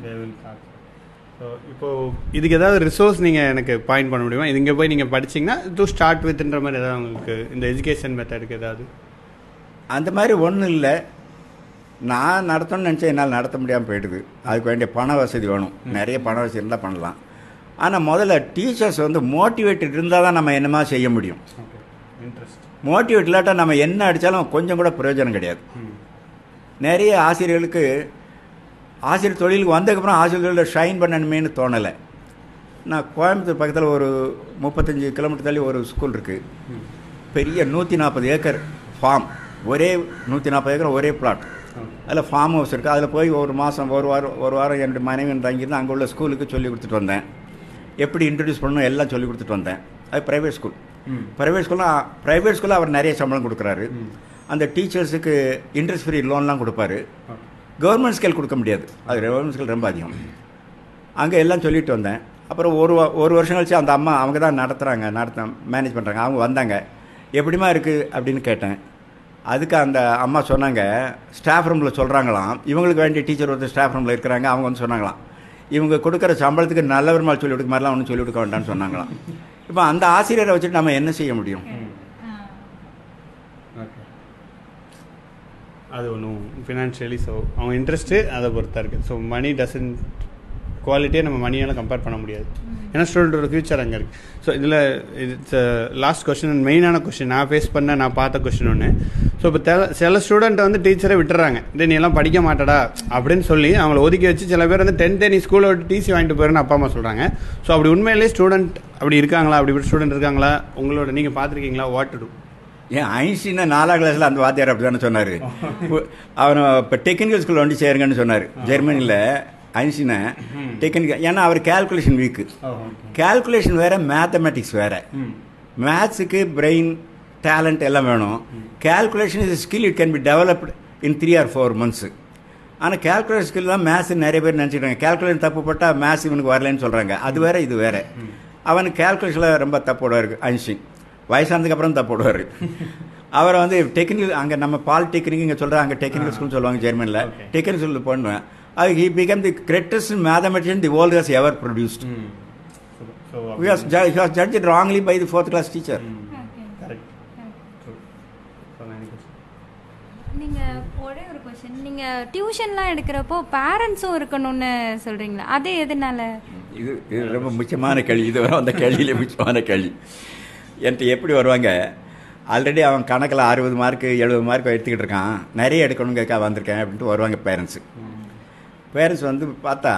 ஸோ இப்போ இதுக்கு ஏதாவது ரிசோர்ஸ் நீங்கள் எனக்கு பாயிண்ட் பண்ண முடியுமா இது இங்கே போய் நீங்கள் படிச்சீங்கன்னா டு ஸ்டார்ட் வித்ன்ற மாதிரி ஏதாவது உங்களுக்கு இந்த எஜுகேஷன் மெத்தடுக்கு ஏதாவது அந்த மாதிரி ஒன்றும் இல்லை நான் நடத்தணும்னு நினச்சா என்னால் நடத்த முடியாமல் போயிடுது அதுக்கு வேண்டிய பண வசதி வேணும் நிறைய பண வசதி இருந்தால் பண்ணலாம் ஆனால் முதல்ல டீச்சர்ஸ் வந்து மோட்டிவேட்டட் இருந்தால் தான் நம்ம என்னமா செய்ய முடியும் ஓகே இன்ட்ரெஸ்ட் மோட்டிவேட் இல்லாட்டா நம்ம என்ன அடித்தாலும் கொஞ்சம் கூட பிரயோஜனம் கிடையாது நிறைய ஆசிரியர்களுக்கு ஆசிரியர் தொழிலுக்கு வந்ததுக்கப்புறம் ஆசிரியர்களில் ஷைன் பண்ணணுமேனு தோணலை நான் கோயம்புத்தூர் பக்கத்தில் ஒரு முப்பத்தஞ்சு கிலோமீட்டர் தள்ளி ஒரு ஸ்கூல் இருக்குது பெரிய நூற்றி நாற்பது ஏக்கர் ஃபார்ம் ஒரே நூற்றி நாற்பது ஏக்கர் ஒரே பிளாட் அதில் ஃபார்ம் ஹவுஸ் இருக்குது அதில் போய் ஒரு மாதம் ஒரு வாரம் ஒரு வாரம் என்னுடைய மனைவி தங்கியிருந்து அங்கே உள்ள ஸ்கூலுக்கு சொல்லி கொடுத்துட்டு வந்தேன் எப்படி இன்ட்ரடியூஸ் பண்ணணும் எல்லாம் சொல்லி கொடுத்துட்டு வந்தேன் அது ப்ரைவேட் ஸ்கூல் ப்ரைவேட் ஸ்கூலில் ப்ரைவேட் ஸ்கூலில் அவர் நிறைய சம்பளம் கொடுக்குறாரு அந்த டீச்சர்ஸுக்கு இன்ட்ரெஸ்ட் ஃப்ரீ லோன்லாம் கொடுப்பாரு கவர்மெண்ட் ஸ்கேல் கொடுக்க முடியாது அது கவர்மெண்ட் ஸ்கேல் ரொம்ப அதிகம் அங்கே எல்லாம் சொல்லிட்டு வந்தேன் அப்புறம் ஒரு வா- ஒரு வருஷம் கழிச்சு அந்த அம்மா அவங்க தான் நடத்துகிறாங்க நடத்த மேனேஜ் பண்ணுறாங்க அவங்க வந்தாங்க எப்படிமா இருக்குது அப்படின்னு கேட்டேன் அதுக்கு அந்த அம்மா சொன்னாங்க ஸ்டாஃப் ரூமில் சொல்கிறாங்களாம் இவங்களுக்கு வேண்டிய டீச்சர் ஒருத்தர் ஸ்டாஃப் ரூமில் இருக்கிறாங்க அவங்க வந்து சொன்னாங்களாம் இவங்க கொடுக்குற சம்பளத்துக்கு நல்ல பெருமாள் சொல்லி கொடுக்க மாதிரிலாம் ஒன்றும் சொல்லிக் கொடுக்க வேண்டாம்னு சொன்னாங்களாம் இப்போ அந்த ஆசிரியரை வச்சுட்டு நம்ம என்ன செய்ய முடியும் ஓகே அது ஒன்றும் ஃபினான்ஷியலி ஸோ அவங்க இன்ட்ரெஸ்ட்டு அதை பொறுத்தா இருக்குது ஸோ மணி டசன் குவாலிட்டியை நம்ம மணியால் கம்பேர் பண்ண முடியாது ஏன்னா ஸ்டூடெண்ட்டோட ஃபியூச்சர் அங்கே இருக்குது ஸோ இதில் இட்ஸ் லாஸ்ட் கொஸ்டின் மெயினான கொஸ்டின் நான் ஃபேஸ் பண்ண நான் பார்த்த கொஸ்டின் ஒன்று ஸோ இப்போ தெல சில ஸ்டூடெண்ட்டை வந்து டீச்சரை விட்டுறாங்க டேய் நீ எல்லாம் படிக்க மாட்டடா அப்படின்னு சொல்லி அவங்கள ஒதுக்கி வச்சு சில பேர் வந்து டென்த்தே நீ ஸ்கூலை விட்டு டிசி வாங்கிட்டு போயிருன்னு அப்பா அம்மா சொல்கிறாங்க ஸோ அப்படி உண்மையிலேயே ஸ்டூடெண்ட் அப்படி இருக்காங்களா அப்படி ஸ்டூடெண்ட் இருக்காங்களா உங்களோட நீங்கள் பார்த்துருக்கீங்களா வாட் டு டூ ஏன் ஐன்ஸ்டீனை நாலாம் கிளாஸில் அந்த வாத்தியார் அப்படி தானே சொன்னார் அவனை இப்போ டெக்னிக்கல் ஸ்கூல் வந்து சேருங்கன்னு சொன்னார் ஜெர்மனியில் ஐன்ஸ்டீனை டெக்னிக்கல் ஏன்னா அவர் கேல்குலேஷன் வீக்கு கேல்குலேஷன் வேற மேத்தமெட்டிக்ஸ் வேற மேத்ஸுக்கு பிரெயின் டேலண்ட் எல்லாம் வேணும் calculation is skill it can be developed in three or four months ஆனால் கேல்குலேஷன் ஸ்கில் தான் மேத்ஸ் நிறைய பேர் நினச்சிக்கிறாங்க கேல்குலேஷன் தப்பு போட்டால் மேத்ஸ் இவனுக்கு வரலன்னு சொல்கிறாங்க அது வேற இது வேற அவனுக்கு கேல்குலேஷனில் ரொம்ப தப்பு போடுவார் ஐன்ஸ்டீன் வயசானதுக்கு அப்புறம் தப்பு போடுவார் அவரை வந்து டெக்னிக்கல் அங்கே நம்ம பாலிடெக்னிக் இங்கே சொல்கிறாங்க அங்கே டெக்னிக்கல் ஸ்கூல் சொல்லுவாங்க ஜெர்மனியில் Okay. டெக்னிக்கல் ஸ்கூலில் பண்ணுவேன் அது he become the greatest mathematician the world has ever produced so We was ju- he was judged wrongly by the fourth class teacher. Correct நீங்கள் டியூஷன்லாம் எடுக்கிறப்போ பேரண்ட்ஸும் இருக்கணும்னு சொல்கிறீங்களா அது எதனால இது இது ரொம்ப முக்கியமான கேள்வி இது வரை அந்த கேள்வியிலே முக்கியமான கேள்வி என்கிட்ட எப்படி வருவாங்க ஆல்ரெடி அவன் கணக்கில் அறுபது மார்க்கு எழுபது மார்க் எடுத்துக்கிட்டு இருக்கான் நிறைய எடுக்கணுங்கிறக்கா வந்திருக்கேன் அப்படின்ட்டு வருவாங்க பேரண்ட்ஸு பேரண்ட்ஸ் வந்து பார்த்தா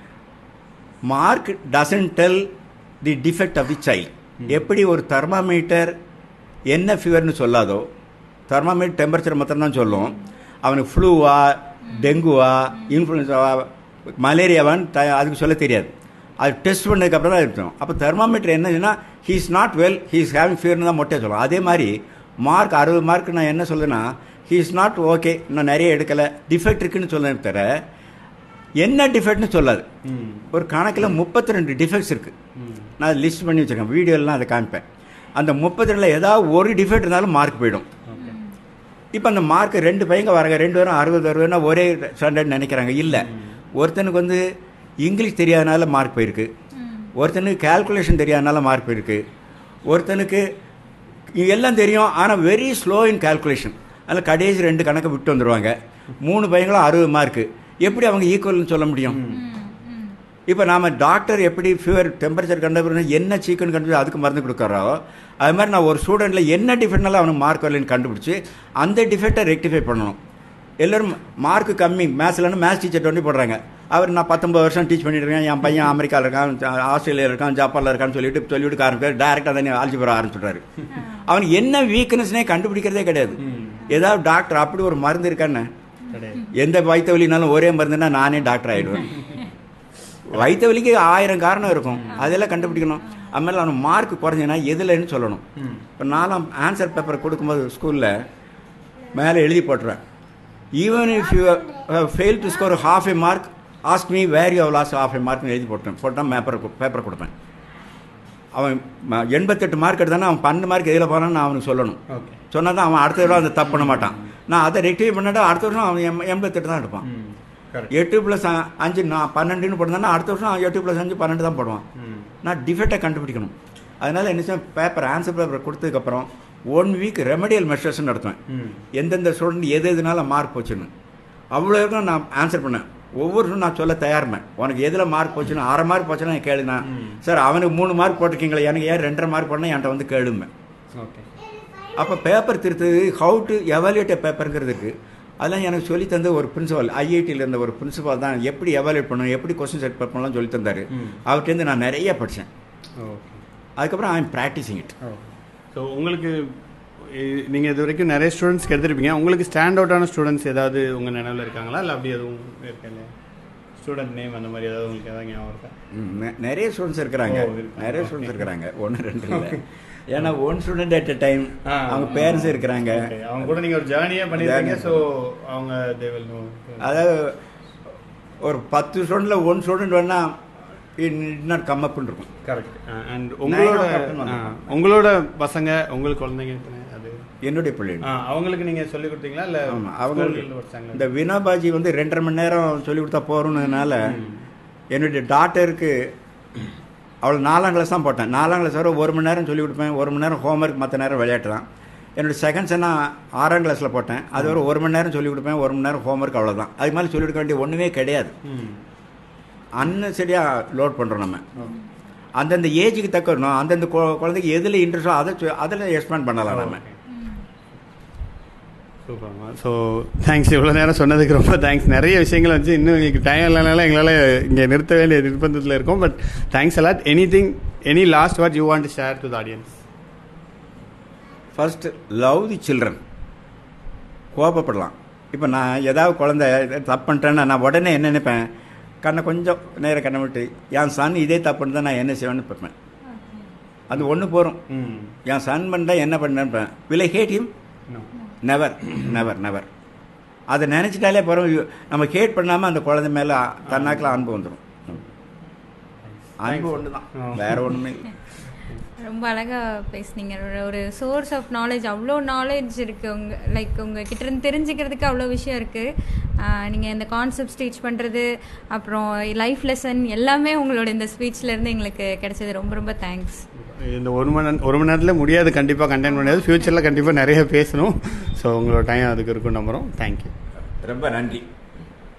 mark doesn't tell the defect of the child எப்படி ஒரு தெர்மாமீட்டர் என்ன ஃபீவர்னு சொல்லாதோ தெர்மாமீட்டர் டெம்பரேச்சர் மாத்திரம் சொல்லும் அவனுக்கு ஃப்ளூவா டெங்குவா இன்ஃப்ளூயன்ஸாவா மலேரியாவான்னு த அதுக்கு சொல்ல தெரியாது அது டெஸ்ட் பண்ணதுக்கப்புறம் தான் இருக்கும் அப்போ தெர்மாமீட்டர் என்னதுன்னா he is not well he is having ஃபீவர்னு தான் மொட்டையாக சொல்லும் அதே மாதிரி மார்க் அறுபது மார்க் நான் என்ன சொல்லுன்னா ஹீ இஸ் நாட் ஓகே நான் நிறைய எடுக்கலை டிஃபெக்ட் இருக்குன்னு சொல்லுறேன் தவிர என்ன டிஃபெக்ட்னு சொல்லாது ஒரு கணக்கில் முப்பத்தி ரெண்டு டிஃபெக்ட்ஸ் இருக்குது நான் லிஸ்ட் பண்ணி வச்சுருக்கேன் வீடியோலாம் அதை காமிப்பேன் அந்த முப்பத்தி ரெண்டில் ஏதாவது ஒரு டிஃபெக்ட் இருந்தாலும் மார்க் போயிடும் இப்போ அந்த மார்க் ரெண்டு பையங்க வராங்க ரெண்டு பேரும் அறுபது அறுபதுனா ஒரே ஸ்டாண்டர்ட் நினைக்கிறாங்க இல்லை ஒருத்தனுக்கு வந்து இங்கிலீஷ் தெரியாதனால மார்க் போயிருக்கு ஒருத்தனுக்கு கால்குலேஷன் தெரியாதனால மார்க் போயிருக்கு ஒருத்தனுக்கு இது எல்லாம் தெரியும் ஆனால் வெரி ஸ்லோ இன் கால்குலேஷன் அதில் கடைசி ரெண்டு கணக்கு விட்டு வந்துடுவாங்க மூணு பையங்களும் அறுபது மார்க்கு எப்படி அவங்க ஈக்குவல்னு சொல்ல முடியும் இப்போ நாம டாக்டர் எப்படி ஃபீவர் டெம்பரேச்சர் கண்டுபிடிச்சு என்ன சீக்கிரம் கண்டுபிடிச்சு அதுக்கு மருந்து கொடுக்குறோ அது மாதிரி நான் ஒரு ஸ்டூடெண்ட்டில் என்ன டிஃபெக்ட்னால அவனுக்கு மார்க் வரலன்னு கண்டுபிடிச்சி அந்த டிஃபெக்டை ரெக்டிஃபை பண்ணணும் எல்லோரும் மார்க் கம்மி மேத்ஸ்லன்னு மேத்ஸ் டீச்சர் ஒண்டி போடுறாங்க அவர் நான் பத்தொம்பது வருஷம் டீச் பண்ணிட்டு இருக்கேன் என் பையன் அமெரிக்காவில் இருக்கான் ஆஸ்திரேலியா இருக்கான் ஜப்பானில் இருக்கான்னு சொல்லிட்டு சொல்லிவிட்டு ஆரம்பிச்சார் டேரெக்டாக தானே ஆல்ஜிபர் ஆரம்பிச்சுட்டாரு அவனுக்கு என்ன வீக்னஸ்னே கண்டுபிடிக்கிறதே கிடையாது ஏதாவது டாக்டர் அப்படி ஒரு மருந்து இருக்கான்னு எந்த வயிற்று வலினாலும் ஒரே மருந்துன்னா நானே டாக்டர் ஆயிடுவேன் வயிற்று வலிக்கு ஆயிரம் காரணம் இருக்கும் அதெல்லாம் கண்டுபிடிக்கணும் அதுமாதிரி அவன் மார்க் குறைஞ்சினா எதுலன்னு சொல்லணும் இப்போ நாலாம் ஆன்சர் பேப்பர் கொடுக்கும்போது ஸ்கூலில் மேலே எழுதி போட்டுருவேன் even if you fail to score half a mark ask me where you lost half a மார்க்னு எழுதி போட்டேன் போட்டால் பேப்பர் பேப்பர் கொடுப்பேன் அவன் ம- எண்பத்தெட்டு மார்க் எடுத்தானா அவன் பன்னெண்டு மார்க் எதில் போனான்னு நான் அவனுக்கு சொல்லணும் ஓகே சொன்னால் தான் அவன் அடுத்த தடவை அந்த தப்பு பண்ண மாட்டான் நான் அதை ரெக்டிஃபை பண்ணிட்டா அடுத்த வருஷம் அவன் எம் எண்பத்தெட்டு தான் எடுப்பான் கரெக்ட் எட்டு ப்ளஸ் அஞ்சு நான் பன்னெண்டுன்னு போட்டிருந்தேன்னா அடுத்த வருஷம் எட்டு ப்ளஸ் அஞ்சு பன்னெண்டு தான் போடுவான் நான் டிஃபெக்டை கண்டுபிடிக்கணும் அதனால என்ன செய்வேன் பேப்பர் ஆன்சர் பேப்பர் கொடுத்ததுக்கப்புறம் ஒன் வீக் ரெமடியல் மெஷர்ஸ் நடத்துவேன் எந்தெந்த ஸ்டூடெண்ட் எது எதுனால மார்க் போச்சுன்னு அவ்வளோ இருக்கும் நான் ஆன்சர் பண்ணேன் ஒவ்வொரு நான் சொல்ல தயார்மேன் உனக்கு எதில் மார்க் போச்சுன்னு அரை மார்க் போச்சுன்னா கேளுனா சார் அவனுக்கு மூணு மார்க் போட்டிருக்கீங்களே எனக்கு ஏன் ரெண்டரை மார்க் போடணும் என்கிட்ட வந்து கேளுமே ஓகே அப்போ பேப்பர் திருத்தது ஹவு டு எவாலுவேட் பேப்பருங்கிறதுக்கு அதெல்லாம் எனக்கு சொல்லி தந்த ஒரு பிரின்சிபால் ஐஐடியில் இருந்த ஒரு பிரின்சிபால் தான் எப்படி எவாலுவேட் பண்ணணும் எப்படி கொஸ்டின் செட் பண்ணலாம் சொல்லி தந்தார் அவர்கிட்டருந்து நான் நிறைய படித்தேன் ஓகே அதுக்கப்புறம் I am practising it so உங்களுக்கு இ- நீங்க இது வரைக்கும் நிறைய ஸ்டூடெண்ட்ஸ் எடுத்திருப்பீங்க உங்களுக்கு ஸ்டாண்ட் அவுட்டான ஸ்டூடெண்ட்ஸ் ஏதாவது உங்க நினைவுல இருக்காங்களா இல்லை அப்படி எதுவும் இருக்கா இல்லையா ஸ்டூடெண்ட் நேம் அந்த மாதிரி ஏதாவது உங்களுக்கு ஏதாவது ஞாபகம் இருக்கா ம், நெ- நிறைய ஸ்டூடெண்ட்ஸ் இருக்கிறாங்க ஓ, இருக்காங்க. நிறைய ஸ்டூடெண்ட்ஸ் இருக்கிறாங்க ஒன்று ரெண்டு இல்லை ஏன்னா one student at a time ah, அவங்க ஆ, பேரண்ட்ஸ் ஆ. இருக்கிறாங்க Okay. அவங்க கூட நீங்க ஒரு ஜேர்னியே பண்ணிருக்கீங்க Journey. ஸோ அவங்க they will know. அதாவது ஒரு பத்து ஸ்டூடெண்ட்ல ஒன் ஸ்டூடெண்ட் வேணா நாட் கம் அப்னு இருக்கும் கரெக்ட் அண்ட் உங்களோட Nine o'clock ன்னு ஆ, உங்களோட பசங்க உங்களுக்கு குழந்தைங்க எத்தனை? அது என்னுடைய பிள்ளை ஆ, அவங்களுக்கு நீங்க சொல்லி கொடுத்தீங்களா இல்ல ஆமா அவங்க ஸ்கூல்ல படிச்சாங்களா? இந்த வினோபாஜி வந்து ரெண்டரை மணி நேரம் சொல்லி கொடுத்தா போறோம்னதுனால என்னுடைய டாட்டருக்கு அவள் நாலாம் கிளாஸ் தான் போட்டேன் நாலாம் கிளாஸ் வரை ஒரு மணி நேரம் சொல்லி கொடுப்பேன் ஒரு மணி நேரம் ஹோம்ஒர்க் மற்ற நேரம் விளையாட்டு தான் என்னோட செகண்ட் சென்னா ஆறாம் கிளாஸில் போட்டேன் அது வரை ஒரு மணி நேரம் சொல்லி கொடுப்பேன் ஒரு மணி நேரம் ஹோம்ஒர்க் அவ்வளோதான் அது மாதிரி சொல்லி கொடுக்க வேண்டிய ஒன்றுமே கிடையாது ம். அன்னசரியாக லோட் பண்ணுறோம் நம்ம அந்தந்த ஏஜுக்கு தக்க வரணும் அந்தந்த கு- குழந்தைக்கு எதில் இன்ட்ரெஸ்டோ அதை சொ- அதில் எக்ஸ்பேண்ட் பண்ணலாம் நம்ம சூப்பர்மா ஸோ தேங்க்ஸ் இவ்வளோ நேரம் சொன்னதுக்கு ரொம்ப தேங்க்ஸ் நிறைய விஷயங்கள் வந்து இன்னும் எங்களுக்கு டைம் இல்லைனால எங்களால் இங்கே நிறுத்த வேண்டிய நிர்பந்தத்தில் இருக்கோம் but thanks a lot anything any last what you want share to the audience first love the children கோபப்படலாம் இப்போ நான் ஏதாவது குழந்தை தப்பு பண்ணிட்டேன்னா நான் உடனே என்ன நினைப்பேன் கண்ணை கொஞ்சம் நேரம் கண்ணை விட்டு என் சன் இதே தப்பு பண்ணி நான் என்ன செய்வேன்னு பார்ப்பேன் அது ஒன்று போகிறோம் ம் என் சன் பண்ணா என்ன பண்ணேன் will I hate him No. Never never never அதை நினச்சிட்டாலே போகிறோம் நம்ம ஹேட் பண்ணாமல் அந்த குழந்தை மேலே தன்னாக்கில் அன்பு வந்துடும் அன்பு ஒன்று தான் ஆ. வேற ஒன்றுமே இல்லை ரொம்ப அழகாக பேசுனீங்க ஒரு- ஒரு சோர்ஸ் ஆஃப் நாலேஜ் அவ்வளோ நாலேஜ் இருக்குது உங்கள் லைக் உங்கள் கிட்ட இருந்து தெரிஞ்சுக்கிறதுக்கு அவ்வளோ விஷயம் இருக்குது நீங்கள் இந்த கான்செப்ட் ஸ்டீச் பண்ணுறது அப்புறம் லைஃப் லெசன் எல்லாமே உங்களோட இந்த ஸ்பீச்ல இருந்து எங்களுக்கு கிடைச்சது ரொம்ப ரொம்ப தேங்க்ஸ் இந்த ஒரு மணி நேரம் ஒரு மணி நேரத்தில் முடியாது கண்டிப்பாக கண்டென்ட் முடியாது ஃப்யூச்சரில் கண்டிப்பாக நிறைய பேசணும் ஸோ உங்களோட டைம் அதுக்கு இருக்கும் நம்புகிறோம் தேங்க்யூ ரொம்ப நன்றி